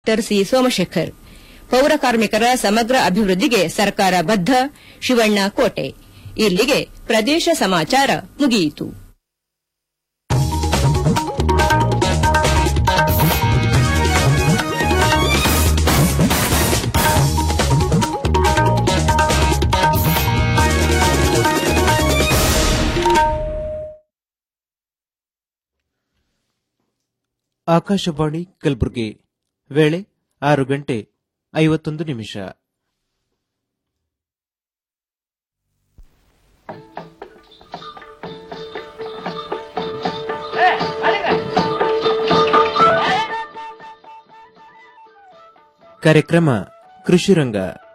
Doctor C Somashekar ಪೌರ ಕಾರ್ಮಿಕರ ಸಮಗ್ರ ಅಭಿವೃದ್ಧಿಗೆ ಸರ್ಕಾರ ಬದ್ಧ ಶಿವಣ್ಣ ಕೋಟೆ ಇಲ್ಲಿಗೆ ಪ್ರದೇಶ ಸಮಾಚಾರ ಮುಗಿಯಿತು ಆಕಾಶವಾಣಿ ಕಲಬುರಗಿ ವೇಳೆ ಆರು ಗಂಟೆ ಐವತ್ತೊಂದು ನಿಮಿಷ ಕಾರ್ಯಕ್ರಮ ಕೃಷಿ ರಂಗ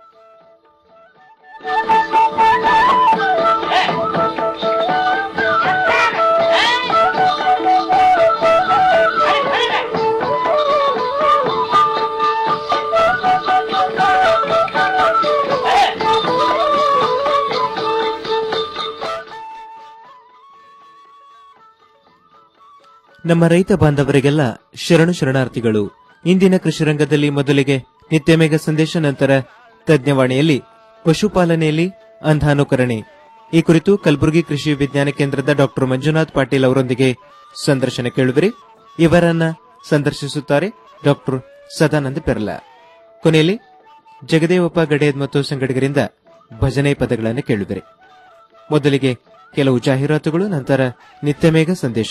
ನಮ್ಮ ರೈತ ಬಾಂಧವರಿಗೆಲ್ಲ ಶರಣು ಶರಣಾರ್ಥಿಗಳು ಇಂದಿನ ಕೃಷಿ ರಂಗದಲ್ಲಿ ಮೊದಲಿಗೆ ನಿತ್ಯ ಮೇಘ ಸಂದೇಶ ನಂತರ ತಜ್ಞವಾಣಿಯಲ್ಲಿ ಪಶುಪಾಲನೆಯಲ್ಲಿ ಅಂಧಾನುಕರಣೆ ಈ ಕುರಿತು ಕಲಬುರಗಿ ಕೃಷಿ ವಿಜ್ಞಾನ ಕೇಂದ್ರದ ಡಾಕ್ಟರ್ ಮಂಜುನಾಥ್ ಪಾಟೀಲ್ ಅವರೊಂದಿಗೆ ಸಂದರ್ಶನ ಕೇಳುವಿರಿ ಇವರನ್ನ ಸಂದರ್ಶಿಸುತ್ತಾರೆ ಡಾಕ್ಟರ್ ಸದಾನಂದ ಪೆರ್ಲಾ ಕೊನೆಯಲ್ಲಿ ಜಗದೇವಪ್ಪ ಗಡೇದ್ ಮತ್ತು ಸಂಗಡಿಗರಿಂದ ಭಜನೆ ಪದಗಳನ್ನು ಕೇಳುವಿರಿ ಮೊದಲಿಗೆ ಕೆಲವು ಜಾಹೀರಾತುಗಳು ನಂತರ ನಿತ್ಯ ಮೇಘ ಸಂದೇಶ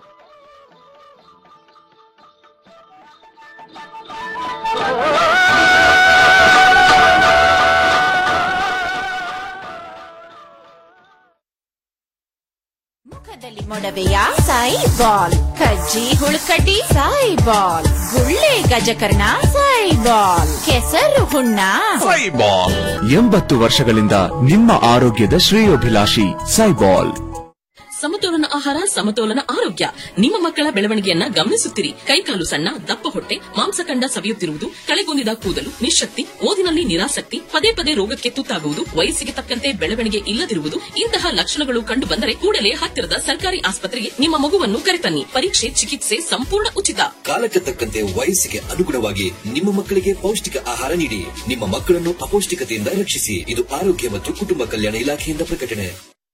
ಮುಖದಲ್ಲಿ ಮೊಡವೆಯ ಸಾಯಿ ಬಾಲ್ ಕಜ್ಜಿ ಹುಳುಕಡ್ಡಿ ಸಾಯಿ ಬಾಲ್ ಗುಳ್ಳೆ ಗಜಕರ್ಣ ಸಾಯಿ ಬಾಲ್ ಕೆಸರು ಹುಣ್ಣ ಸೈಬಾಲ್ ಎಂಬತ್ತು ವರ್ಷಗಳಿಂದ ನಿಮ್ಮ ಆರೋಗ್ಯದ ಶ್ರೇಯೋಭಿಲಾಷಿ ಸೈಬಾಲ್ ಸಮತೋಲನ ಆಹಾರ ಸಮತೋಲನ ಆರೋಗ್ಯ ನಿಮ್ಮ ಮಕ್ಕಳ ಬೆಳವಣಿಗೆಯನ್ನ ಗಮನಿಸುತ್ತಿರಿ ಕೈಕಾಲು ಸಣ್ಣ ದಪ್ಪ ಹೊಟ್ಟೆ ಮಾಂಸಖಂಡ ಸವಿಯುತ್ತಿರುವುದು ಕಳೆಗುಂದಿದ ಕೂದಲು ನಿಶಕ್ತಿ ಓದಿನಲ್ಲಿ ನಿರಾಸಕ್ತಿ ಪದೇ ಪದೇ ರೋಗಕ್ಕೆ ತುತ್ತಾಗುವುದು ವಯಸ್ಸಿಗೆ ತಕ್ಕಂತೆ ಬೆಳವಣಿಗೆ ಇಲ್ಲದಿರುವುದು ಇಂತಹ ಲಕ್ಷಣಗಳು ಕಂಡು ಬಂದರೆ ಕೂಡಲೇ ಹತ್ತಿರದ ಸರ್ಕಾರಿ ಆಸ್ಪತ್ರೆಗೆ ನಿಮ್ಮ ಮಗುವನ್ನು ಕರೆತನ್ನಿ ಪರೀಕ್ಷೆ ಚಿಕಿತ್ಸೆ ಸಂಪೂರ್ಣ ಉಚಿತ ಕಾಲಕ್ಕೆ ತಕ್ಕಂತೆ ವಯಸ್ಸಿಗೆ ಅನುಗುಣವಾಗಿ ನಿಮ್ಮ ಮಕ್ಕಳಿಗೆ ಪೌಷ್ಟಿಕ ಆಹಾರ ನೀಡಿ ನಿಮ್ಮ ಮಕ್ಕಳನ್ನು ಅಪೌಷ್ಟಿಕತೆಯಿಂದ ರಕ್ಷಿಸಿ ಇದು ಆರೋಗ್ಯ ಮತ್ತು ಕುಟುಂಬ ಕಲ್ಯಾಣ ಇಲಾಖೆಯಿಂದ ಪ್ರಕಟಣೆ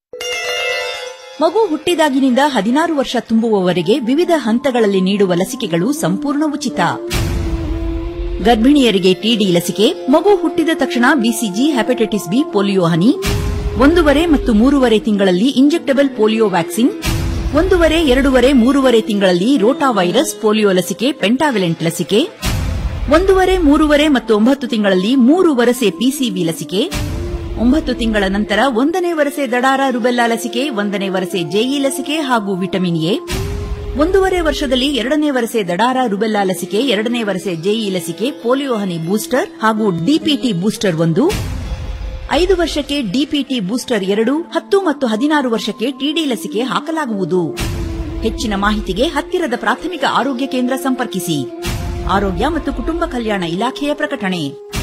ಮಗು ಹುಟ್ಟಿದಾಗಿನಿಂದ ಹದಿನಾರು ವರ್ಷ ತುಂಬುವವರೆಗೆ ವಿವಿಧ ಹಂತಗಳಲ್ಲಿ ನೀಡುವ ಲಸಿಕೆಗಳು ಸಂಪೂರ್ಣ ಉಚಿತ ಗರ್ಭಿಣಿಯರಿಗೆ ಟಿಡಿ ಲಸಿಕೆ ಮಗು ಹುಟ್ಟಿದ ತಕ್ಷಣ ಬಿಸಿಜಿ ಹೆಪಟೈಟಿಸ್ ಬಿ ಪೋಲಿಯೋ ಹನಿ ಒಂದೂವರೆ ಮತ್ತು ಮೂರುವರೆ ತಿಂಗಳಲ್ಲಿ ಇಂಜೆಕ್ಟಬಲ್ ಪೋಲಿಯೋ ವ್ಯಾಕ್ಸಿನ್ ಒಂದೂವರೆ ಎರಡೂವರೆ ಮೂರುವರೆ ತಿಂಗಳಲ್ಲಿ ರೋಟಾ ವೈರಸ್ ಪೋಲಿಯೋ ಲಸಿಕೆ ಪೆಂಟಾವಿಲೆಂಟ್ ಲಸಿಕೆ ಒಂದೂವರೆ ಮೂರುವರೆ ಮತ್ತು ಒಂಬತ್ತು ತಿಂಗಳಲ್ಲಿ ಮೂರು ವರಸೆ ಪಿಸಿಬಿ ಲಸಿಕೆ ಒಂಬತ್ತು ತಿಂಗಳ ನಂತರ ಒಂದನೇ ವರಸೆ ದಡಾರ ರುಬೆಲ್ಲಾ ಲಸಿಕೆ ಒಂದನೇ ವರಸೆ ಜೆಇ ಲಸಿಕೆ ಹಾಗೂ ವಿಟಮಿನ್ ಎ ಒಂದೂವರೆ ವರ್ಷದಲ್ಲಿ ಎರಡನೇ ವರಸೆ ದಡಾರ ರುಬೆಲ್ಲಾ ಲಸಿಕೆ ಎರಡನೇ ವರಸೆ ಜೆಇ ಲಸಿಕೆ ಪೋಲಿಯೋ ಹನಿ ಬೂಸ್ಟರ್ ಹಾಗೂ ಡಿಪಿಟಿ ಬೂಸ್ಟರ್ ಒಂದು ಐದು ವರ್ಷಕ್ಕೆ ಡಿಪಿಟಿ ಬೂಸ್ಟರ್ ಎರಡು ಹತ್ತು ಮತ್ತು ಹದಿನಾರು ವರ್ಷಕ್ಕೆ ಟಿಡಿ ಲಸಿಕೆ ಹಾಕಲಾಗುವುದು ಹೆಚ್ಚಿನ ಮಾಹಿತಿಗೆ ಹತ್ತಿರದ ಪ್ರಾಥಮಿಕ ಆರೋಗ್ಯ ಕೇಂದ್ರ ಸಂಪರ್ಕಿಸಿ ಆರೋಗ್ಯ ಮತ್ತು ಕುಟುಂಬ ಕಲ್ಯಾಣ ಇಲಾಖೆಯ ಪ್ರಕಟಣೆ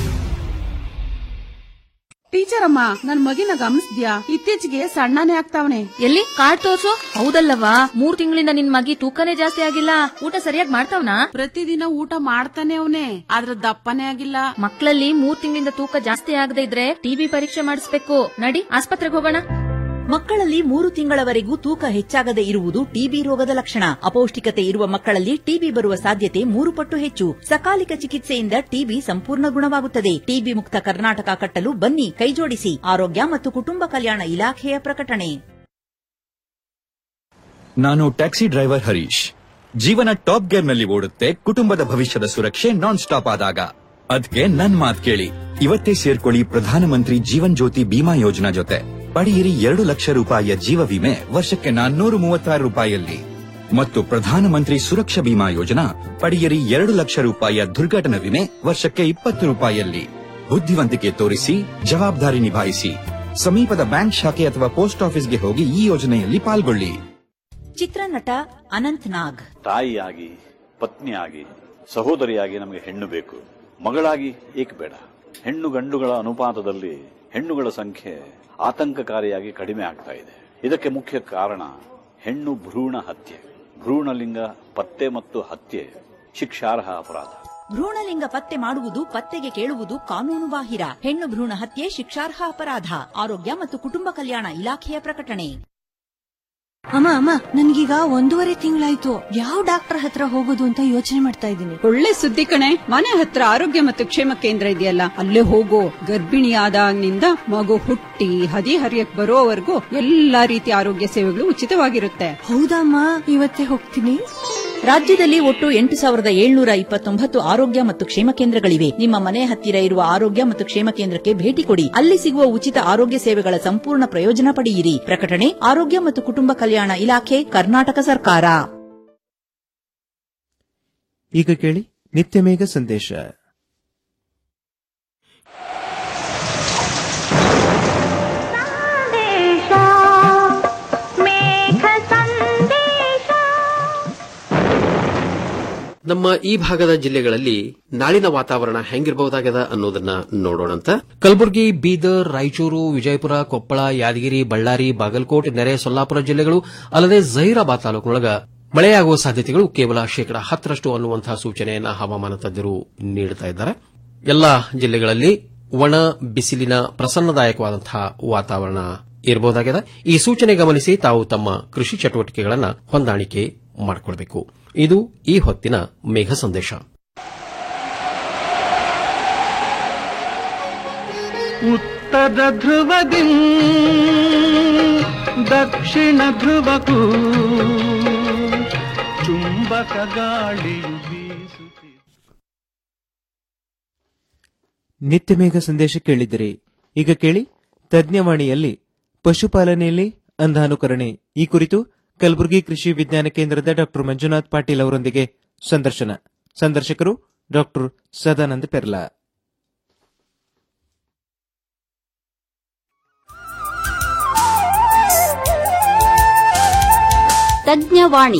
ಟೀಚರ್ ಅಮ್ಮ ನನ್ ಮಗಿನ ಗಮನಿಸ್ದ್ಯಾ ಇತ್ತೀಚೆಗೆ ಸಣ್ಣನೇ ಆಗ್ತಾವನೆ ಎಲ್ಲಿ ಕಾರ್ಡ್ ತೋರ್ಸು ಹೌದಲ್ಲವಾ ಮೂರ್ ತಿಂಗಳಿಂದ ನಿನ್ ಮಗಿ ತೂಕನೇ ಜಾಸ್ತಿ ಆಗಿಲ್ಲ ಊಟ ಸರಿಯಾಗಿ ಮಾಡ್ತಾವ್ನಾ ಪ್ರತಿದಿನ ಊಟ ಮಾಡ್ತಾನೆ ಅವನೇ ಆದ್ರ ದಪ್ಪನೇ ಆಗಿಲ್ಲ ಮಕ್ಕಳಲ್ಲಿ ಮೂರ್ ತಿಂಗಳಿಂದ ತೂಕ ಜಾಸ್ತಿ ಆಗದೆ ಇದ್ರೆ ಟಿಬಿ ಪರೀಕ್ಷೆ ಮಾಡಿಸ್ಬೇಕು ನಡಿ ಆಸ್ಪತ್ರೆಗೆ ಹೋಗೋಣ ಮಕ್ಕಳಲ್ಲಿ ಮೂರು ತಿಂಗಳವರೆಗೂ ತೂಕ ಹೆಚ್ಚಾಗದೆ ಇರುವುದು ಟಿಬಿ ರೋಗದ ಲಕ್ಷಣ ಅಪೌಷ್ಟಿಕತೆ ಇರುವ ಮಕ್ಕಳಲ್ಲಿ ಟಿಬಿ ಬರುವ ಸಾಧ್ಯತೆ ಮೂರು ಪಟ್ಟು ಹೆಚ್ಚು ಸಕಾಲಿಕ ಚಿಕಿತ್ಸೆಯಿಂದ ಟಿಬಿ ಸಂಪೂರ್ಣ ಗುಣವಾಗುತ್ತದೆ ಟಿಬಿ ಮುಕ್ತ ಕರ್ನಾಟಕ ಕಟ್ಟಲು ಬನ್ನಿ ಕೈಜೋಡಿಸಿ ಆರೋಗ್ಯ ಮತ್ತು ಕುಟುಂಬ ಕಲ್ಯಾಣ ಇಲಾಖೆಯ ಪ್ರಕಟಣೆ ನಾನು ಟ್ಯಾಕ್ಸಿ ಡ್ರೈವರ್ ಹರೀಶ್ ಜೀವನ ಟಾಪ್ ಗೇರ್ ನಲ್ಲಿ ಓಡುತ್ತೆ ಕುಟುಂಬದ ಭವಿಷ್ಯದ ಸುರಕ್ಷೆ ನಾನ್ ಸ್ಟಾಪ್ ಆದಾಗ ಅದ್ಕೆ ನನ್ ಮಾತ್ ಕೇಳಿ ಇವತ್ತೇ ಸೇರ್ಕೊಳ್ಳಿ ಪ್ರಧಾನಮಂತ್ರಿ ಜೀವನ್ ಜ್ಯೋತಿ ಬಿಮಾ ಯೋಜನಾ ಜೊತೆ ಪಡೆಯಿರಿ ಎರಡು ಲಕ್ಷ ರೂಪಾಯಿಯ ಜೀವ ವಿಮೆ ವರ್ಷಕ್ಕೆ ನಾನ್ನೂರು ಮೂವತ್ತಾರು ರೂಪಾಯಿಯಲ್ಲಿ ಮತ್ತು ಪ್ರಧಾನಮಂತ್ರಿ ಸುರಕ್ಷಾ ಬಿಮಾ ಯೋಜನಾ ಪಡೆಯಿರಿ ಎರಡು ಲಕ್ಷ ರೂಪಾಯಿಯ ದುರ್ಘಟನಾ ವಿಮೆ ವರ್ಷಕ್ಕೆ ಇಪ್ಪತ್ತು ರೂಪಾಯಿಯಲ್ಲಿ ಬುದ್ಧಿವಂತಿಕೆ ತೋರಿಸಿ ಜವಾಬ್ದಾರಿ ನಿಭಾಯಿಸಿ ಸಮೀಪದ ಬ್ಯಾಂಕ್ ಶಾಖೆ ಅಥವಾ ಪೋಸ್ಟ್ ಆಫೀಸ್ಗೆ ಹೋಗಿ ಈ ಯೋಜನೆಯಲ್ಲಿ ಪಾಲ್ಗೊಳ್ಳಿ ಚಿತ್ರನಟ ಅನಂತ್ ನಾಗ್ ತಾಯಿಯಾಗಿ ಪತ್ನಿಯಾಗಿ ಸಹೋದರಿಯಾಗಿ ನಮಗೆ ಹೆಣ್ಣು ಬೇಕು ಮಗಳಾಗಿ ಏಕೆ ಬೇಡ ಹೆಣ್ಣು ಗಂಡುಗಳ ಅನುಪಾತದಲ್ಲಿ ಹೆಣ್ಣುಗಳ ಸಂಖ್ಯೆ ಆತಂಕಕಾರಿಯಾಗಿ ಕಡಿಮೆ ಆಗ್ತಾ ಇದೆ ಇದಕ್ಕೆ ಮುಖ್ಯ ಕಾರಣ ಹೆಣ್ಣು ಭ್ರೂಣ ಹತ್ಯೆ ಭ್ರೂಣಲಿಂಗ ಪತ್ತೆ ಮತ್ತು ಹತ್ಯೆ ಶಿಕ್ಷಾರ್ಹ ಅಪರಾಧ ಭ್ರೂಣಲಿಂಗ ಪತ್ತೆ ಮಾಡುವುದು ಪತ್ತೆಗೆ ಕೇಳುವುದು ಕಾನೂನು ಬಾಹಿರ ಹೆಣ್ಣು ಭ್ರೂಣ ಹತ್ಯೆ ಶಿಕ್ಷಾರ್ಹ ಅಪರಾಧ ಆರೋಗ್ಯ ಮತ್ತು ಕುಟುಂಬ ಕಲ್ಯಾಣ ಇಲಾಖೆಯ ಪ್ರಕಟಣೆ ಅಮ್ಮ ಅಮ್ಮ ನನ್ಗೀಗ ಒಂದೂವರೆ ತಿಂಗಳಾಯ್ತು ಯಾವ ಡಾಕ್ಟರ್ ಹತ್ರ ಹೋಗೋದು ಅಂತ ಯೋಚನೆ ಮಾಡ್ತಾ ಇದ್ದೀನಿ ಒಳ್ಳೆ ಸುದ್ದಿ ಕಣೆ ಮನೆ ಹತ್ರ ಆರೋಗ್ಯ ಮತ್ತು ಕ್ಷೇಮ ಕೇಂದ್ರ ಇದೆಯಲ್ಲ ಅಲ್ಲೇ ಹೋಗೋ ಗರ್ಭಿಣಿಯಾದಾಗಿನಿಂದ ಮಗು ಹುಟ್ಟಿ ಹದಿ ಹರಿಯಕ್ ಬರೋವರೆಗೂ ಎಲ್ಲಾ ರೀತಿಯ ಆರೋಗ್ಯ ಸೇವೆಗಳು ಉಚಿತವಾಗಿರುತ್ತೆ ಹೌದಮ್ಮ ಇವತ್ತೇ ಹೋಗ್ತೀನಿ ರಾಜ್ಯದಲ್ಲಿ ಒಟ್ಟು ಎಂಟು ಸಾವಿರದ ಏಳ್ನೂರ ಇಪ್ಪತ್ತೊಂಬತ್ತು ಆರೋಗ್ಯ ಮತ್ತು ಕ್ಷೇಮ ಕೇಂದ್ರಗಳಿವೆ ನಿಮ್ಮ ಮನೆ ಹತ್ತಿರ ಇರುವ ಆರೋಗ್ಯ ಮತ್ತು ಕ್ಷೇಮ ಕೇಂದ್ರಕ್ಕೆ ಭೇಟಿ ಕೊಡಿ ಅಲ್ಲಿ ಸಿಗುವ ಉಚಿತ ಆರೋಗ್ಯ ಸೇವೆಗಳ ಸಂಪೂರ್ಣ ಪ್ರಯೋಜನ ಪಡೆಯಿರಿ ಪ್ರಕಟಣೆ ಆರೋಗ್ಯ ಮತ್ತು ಕುಟುಂಬ ಕಲ್ಯಾಣ ಇಲಾಖೆ ಕರ್ನಾಟಕ ಸರ್ಕಾರ ಈಗ ಕೇಳಿ ನಿತ್ಯ ಮೇಘ ಸಂದೇಶ ನಮ್ಮ ಈ ಭಾಗದ ಜಿಲ್ಲೆಗಳಲ್ಲಿ ನಾಳಿನ ವಾತಾವರಣ ಹೆಂಗಿರಬಹುದಾಗದ ಅನ್ನೋದನ್ನ ನೋಡೋಣಂತ ಕಲಬುರಗಿ ಬೀದರ್ ರಾಯಚೂರು ವಿಜಯಪುರ ಕೊಪ್ಪಳ ಯಾದಗಿರಿ ಬಳ್ಳಾರಿ ಬಾಗಲಕೋಟೆ ನೆರೆ ಸೊಲ್ಲಾಪುರ ಜಿಲ್ಲೆಗಳು ಅಲ್ಲದೆ ಜಹೀರಾಬಾದ್ ತಾಲೂಕಿನೊಳಗ ಮಳೆಯಾಗುವ ಸಾಧ್ಯತೆಗಳು ಕೇವಲ ಶೇಕಡಾ ಹತ್ತರಷ್ಟು ಅನ್ನುವಂತಹ ಸೂಚನೆಯನ್ನ ಹವಾಮಾನ ತಜ್ಞರು ನೀಡುತ್ತಾ ಇದ್ದಾರೆ ಎಲ್ಲಾ ಜಿಲ್ಲೆಗಳಲ್ಲಿ ಒಣ ಬಿಸಿಲಿನ ಪ್ರಸನ್ನದಾಯಕವಾದಂತಹ ವಾತಾವರಣ ಇರಬಹುದಾಗಿದೆ ಈ ಸೂಚನೆ ಗಮನಿಸಿ ತಾವು ತಮ್ಮ ಕೃಷಿ ಚಟುವಟಿಕೆಗಳನ್ನು ಹೊಂದಾಣಿಕೆ ಮಾಡಿಕೊಳ್ಬೇಕು ಇದು ಈ ಹೊತ್ತಿನ ಮೇಘ ಸಂದೇಶ ಉತ್ತರ ಧ್ರುವದಿ ದಕ್ಷಿಣ ಧ್ರುವಕ್ಕೂ ಚುಂಬಕ ಗಾಳಿಯು ಬೀಸುತ್ತಿದೆ ನಿತ್ಯ ಮೇಘ ಸಂದೇಶ ಕೇಳಿದಿರಿ ಈಗ ಕೇಳಿ ತಜ್ಞವಾಣಿಯಲ್ಲಿ ಪಶುಪಾಲನೆಯಲ್ಲಿ ಅಂಧಾನುಕರಣೆ ಈ ಕುರಿತು ಕಲಬುರಗಿ ಕೃಷಿ ವಿಜ್ಞಾನ ಕೇಂದ್ರದ ಡಾ ಮಂಜುನಾಥ್ ಪಾಟೀಲ್ ಅವರೊಂದಿಗೆ ಸಂದರ್ಶನ ಸಂದರ್ಶಕರು ಡಾ ಸದಾನಂದ ಪೆರ್ಲಾ ತಜ್ಞವಾಣಿ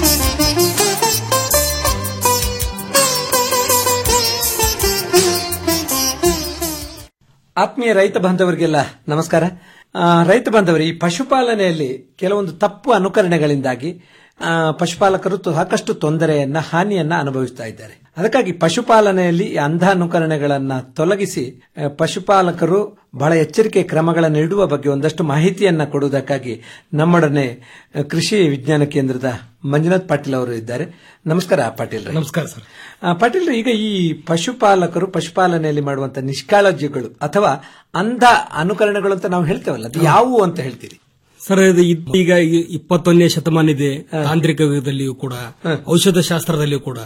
ಆತ್ಮೀಯ ರೈತ ಬಾಂಧವರಿಗೆಲ್ಲ ನಮಸ್ಕಾರ ಆ, ರೈತ ಬಾಂಧವರು ಈ ಪಶುಪಾಲನೆಯಲ್ಲಿ ಕೆಲವೊಂದು ತಪ್ಪು ಅನುಕರಣೆಗಳಿಂದಾಗಿ ಆ, ಪಶುಪಾಲಕರು ತು- ಸಾಕಷ್ಟು ತೊಂದರೆಯನ್ನ ಹಾನಿಯನ್ನ ಅನುಭವಿಸ್ತಾ ಇದ್ದಾರೆ ಅದಕ್ಕಾಗಿ ಪಶುಪಾಲನೆಯಲ್ಲಿ ಈ ಅಂಧ ಅನುಕರಣೆಗಳನ್ನ ತೊಲಗಿಸಿ ಆ, ಪಶುಪಾಲಕರು ಬಹಳ ಎಚ್ಚರಿಕೆ ಕ್ರಮಗಳನ್ನು ಇಡುವ ಬಗ್ಗೆ ಒಂದಷ್ಟು ಮಾಹಿತಿಯನ್ನ ಕೊಡುವುದಕ್ಕಾಗಿ ನಮ್ಮೊಡನೆ ಆ, ಕೃಷಿ ವಿಜ್ಞಾನ ಕೇಂದ್ರದ ಮಂಜುನಾಥ್ ಪಾಟೀಲ್ ಅವರು ಇದ್ದಾರೆ ನಮಸ್ಕಾರ ಪಾಟೀಲ್ ನಮಸ್ಕಾರ ಸರ್ ಆ, ಪಾಟೀಲ್ ಈಗ ಈ ಪಶುಪಾಲಕರು ಪಶುಪಾಲನೆಯಲ್ಲಿ ಮಾಡುವಂತ ನಿಷ್ಕಾಳಜಿಗಳು ಅಥವಾ ಅಂಧ ಅನುಕರಣೆಗಳು ಅಂತ ನಾವು ಹೇಳ್ತೇವಲ್ಲ ಅದು ಯಾವುವು ಅಂತ ಹೇಳ್ತೀರಿ ಸರ್ ಇದು ಇದ್- ಈಗ ಈ ಇಪ್ಪತ್ತೊಂದನೇ ಶತಮಾನ ಇದೆ ತಾಂತ್ರಿಕ ಯುಗದಲ್ಲಿಯೂ ಕೂಡ ಔಷಧ ಶಾಸ್ತ್ರದಲ್ಲಿಯೂ ಕೂಡ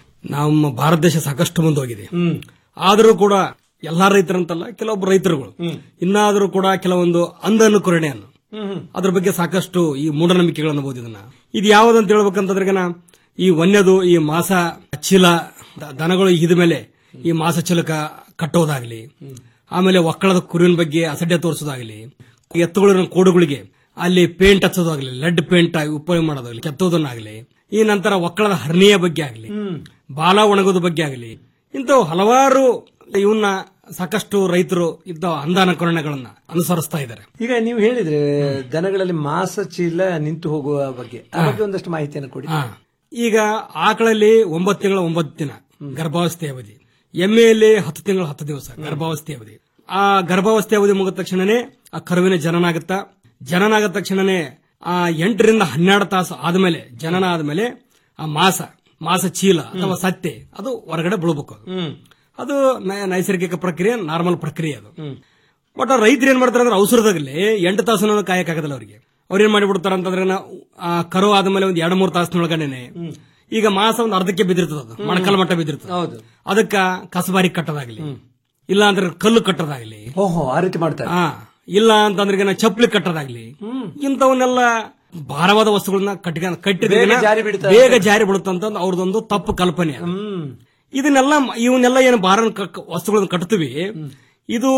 ನಮ್ಮ ಭಾರತ ದೇಶ ಸಾಕಷ್ಟು ಮುಂದೋಗಿದೆ ಆದರೂ ಕೂಡ ಎಲ್ಲಾ ರೈತರಂತಲ್ಲ ಕೆಲವೊಬ್ಬರು ರೈತರುಗಳು ಇನ್ನಾದರೂ ಕೂಡ ಕೆಲವೊಂದು ಅಂಧ ಅನುಕರಣೆಯನ್ನು ಅದ್ರ ಬಗ್ಗೆ ಸಾಕಷ್ಟು ಈ ಮೂಢನಂಬಿಕೆಗಳನ್ನು ಓದಿದನ ಇದು ಯಾವ್ದಂತ ಹೇಳ್ಬೇಕಂತಂದ್ರೆ ಈಗ ನಾ ಈ ವನ್ಯದು ಈ ಮಾಸ ಚೀಲ ದ- ದನಗಳು ಇದ ಮೇಲೆ ಈ ಮಾಸ ಚೀಲಕ ಕಟ್ಟೋದಾಗ್ಲಿ ಆಮೇಲೆ ಒಕ್ಕಳದ ಕುರಿನ ಬಗ್ಗೆ ಅಸಡ್ಡೆ ತೋರಿಸೋದಾಗ್ಲಿ ಎತ್ತುಗಳಿನ ಕೋಡುಗಳಿಗೆ ಅಲ್ಲಿ ಪೇಂಟ್ ಹಚ್ಚೋದಾಗ್ಲಿ ಲೆಡ್ ಪೇಂಟ್ ಉಪಯೋಗ ಮಾಡೋದಾಗ್ಲಿ ಕೆತ್ತೋದನ್ನಾಗ್ಲಿ ಈ ನಂತರ ಒಕ್ಕಳದ ಹರ್ನಿಯ ಬಗ್ಗೆ ಆಗ್ಲಿ ಬಾಲ ಒಣಗೋದ ಬಗ್ಗೆ ಆಗಲಿ ಇಂಥವು ಹಲವಾರು ಇವನ್ನ ಸಾಕಷ್ಟು ರೈತರು ಇಂಥ ಅಂಧಾನುಕರಣೆಗಳನ್ನ ಅನುಸರಿಸ್ತಾ ಇದ್ದಾರೆ ಈಗ ನೀವು ಹೇಳಿದ್ರೆ ದನಗಳಲ್ಲಿ ಮಾಸ ಚೀಲ ನಿಂತು ಹೋಗುವ ಬಗ್ಗೆ ಆ ಬಗ್ಗೆ ಒಂದಷ್ಟು ಮಾಹಿತಿಯನ್ನು ಕೊಡಿ ಹಾ. ಈಗ ಆಕಳಲ್ಲಿ ಒಂಬತ್ತು ತಿಂಗಳ ಒಂಬತ್ತು ದಿನ ಗರ್ಭಾವಸ್ಥೆ ಅವಧಿ ಎಮ್ಮೆಯಲ್ಲಿ ಹತ್ತು ತಿಂಗಳ ಹತ್ತು ದಿವಸ ಗರ್ಭಾವಸ್ಥೆ ಅವಧಿ ಆ ಗರ್ಭಾವಸ್ಥೆ ಅವಧಿ ಮುಗಿದ ತಕ್ಷಣನೇ ಆ ಕರುವಿನ ಜನನ ಆಗುತ್ತಾ ಜನನ ಆಗದ ತಕ್ಷಣನೇ ಆ ಎಂಟರಿಂದ ಹನ್ನೆರಡು ತಾಸು ಆದ್ಮೇಲೆ ಜನನ ಆದ್ಮೇಲೆ ಆ ಮಾಸ ಮಾಸ ಚೀಲ ಅಥವಾ ಸತ್ತೆ ಅದು ಹೊರಗಡೆ ಬೀಳ್ಬೇಕು ಅದು. ಅದು ನೈ- ನೈಸರ್ಗಿಕ ಪ್ರಕ್ರಿಯೆ ನಾರ್ಮಲ್ ಪ್ರಕ್ರಿಯೆ ಅದು ಬಟ್ ರೈತರು ಏನ್ ಮಾಡ್ತಾರೆ ಅಂದ್ರೆ ಅವಸರದಾಗಲಿ ಎಂಟು ತಾಸು ಕಾಯಕ್ಕಾಗಲ್ಲ ಅವರಿಗೆ ಅವ್ರು ಏನ್ ಮಾಡಿಬಿಡ್ತಾರ ಅಂತಂದ್ರೆ ನಾ- ಆ ಕರು ಆದ್ಮೇಲೆ ಒಂದ್ ಎರಡು ಮೂರು ತಾಸಿನೊಳಗಡೆನೆ ಈಗ ಮಾಸ ಒಂದು ಅರ್ಧಕ್ಕೆ ಬಿದ್ದಿರ್ತದ ಅದು ಮೊಣಕಾಲ ಮಟ್ಟ ಬಿದ್ದಿರ್ತದ ಹೌದು ಅದಕ್ಕ ಕಸಬಾರಿ ಕಟ್ಟೋದಾಗ್ಲಿ ಇಲ್ಲ ಅಂದ್ರೆ ಕಲ್ಲು ಕಟ್ಟೋದಾಗ್ಲಿ ಓಹೋ ಆ ರೀತಿ ಮಾಡ್ತಾರೆ ಆ ಇಲ್ಲ ಅಂತಂದ್ರೆ ಈಗ ನಾ ಚಪ್ಪಲಿ ಕಟ್ಟೋದಾಗ್ಲಿ ಇಂಥವನ್ನೆಲ್ಲ ಭಾರವಾದ ವಸ್ತುಗಳನ್ನ ಕಟ್ಟಿ ಕಟ್ಟಿದ ಬೇಗ ಜಾರಿ ಬೀಳ್ತವೆ. ಬೇಗ ಜಾರಿ ಬೀಳುತ್ತಂತ ಅವ್ರದೊಂದು ತಪ್ಪು ಕಲ್ಪನೆ ಅದು. ಇದನ್ನೆಲ್ಲ ಇವನ್ನೆಲ್ಲ ಏನು ಭಾರ ವಸ್ತುಗಳನ್ನ ಕಟ್ತೀವಿ ಇದು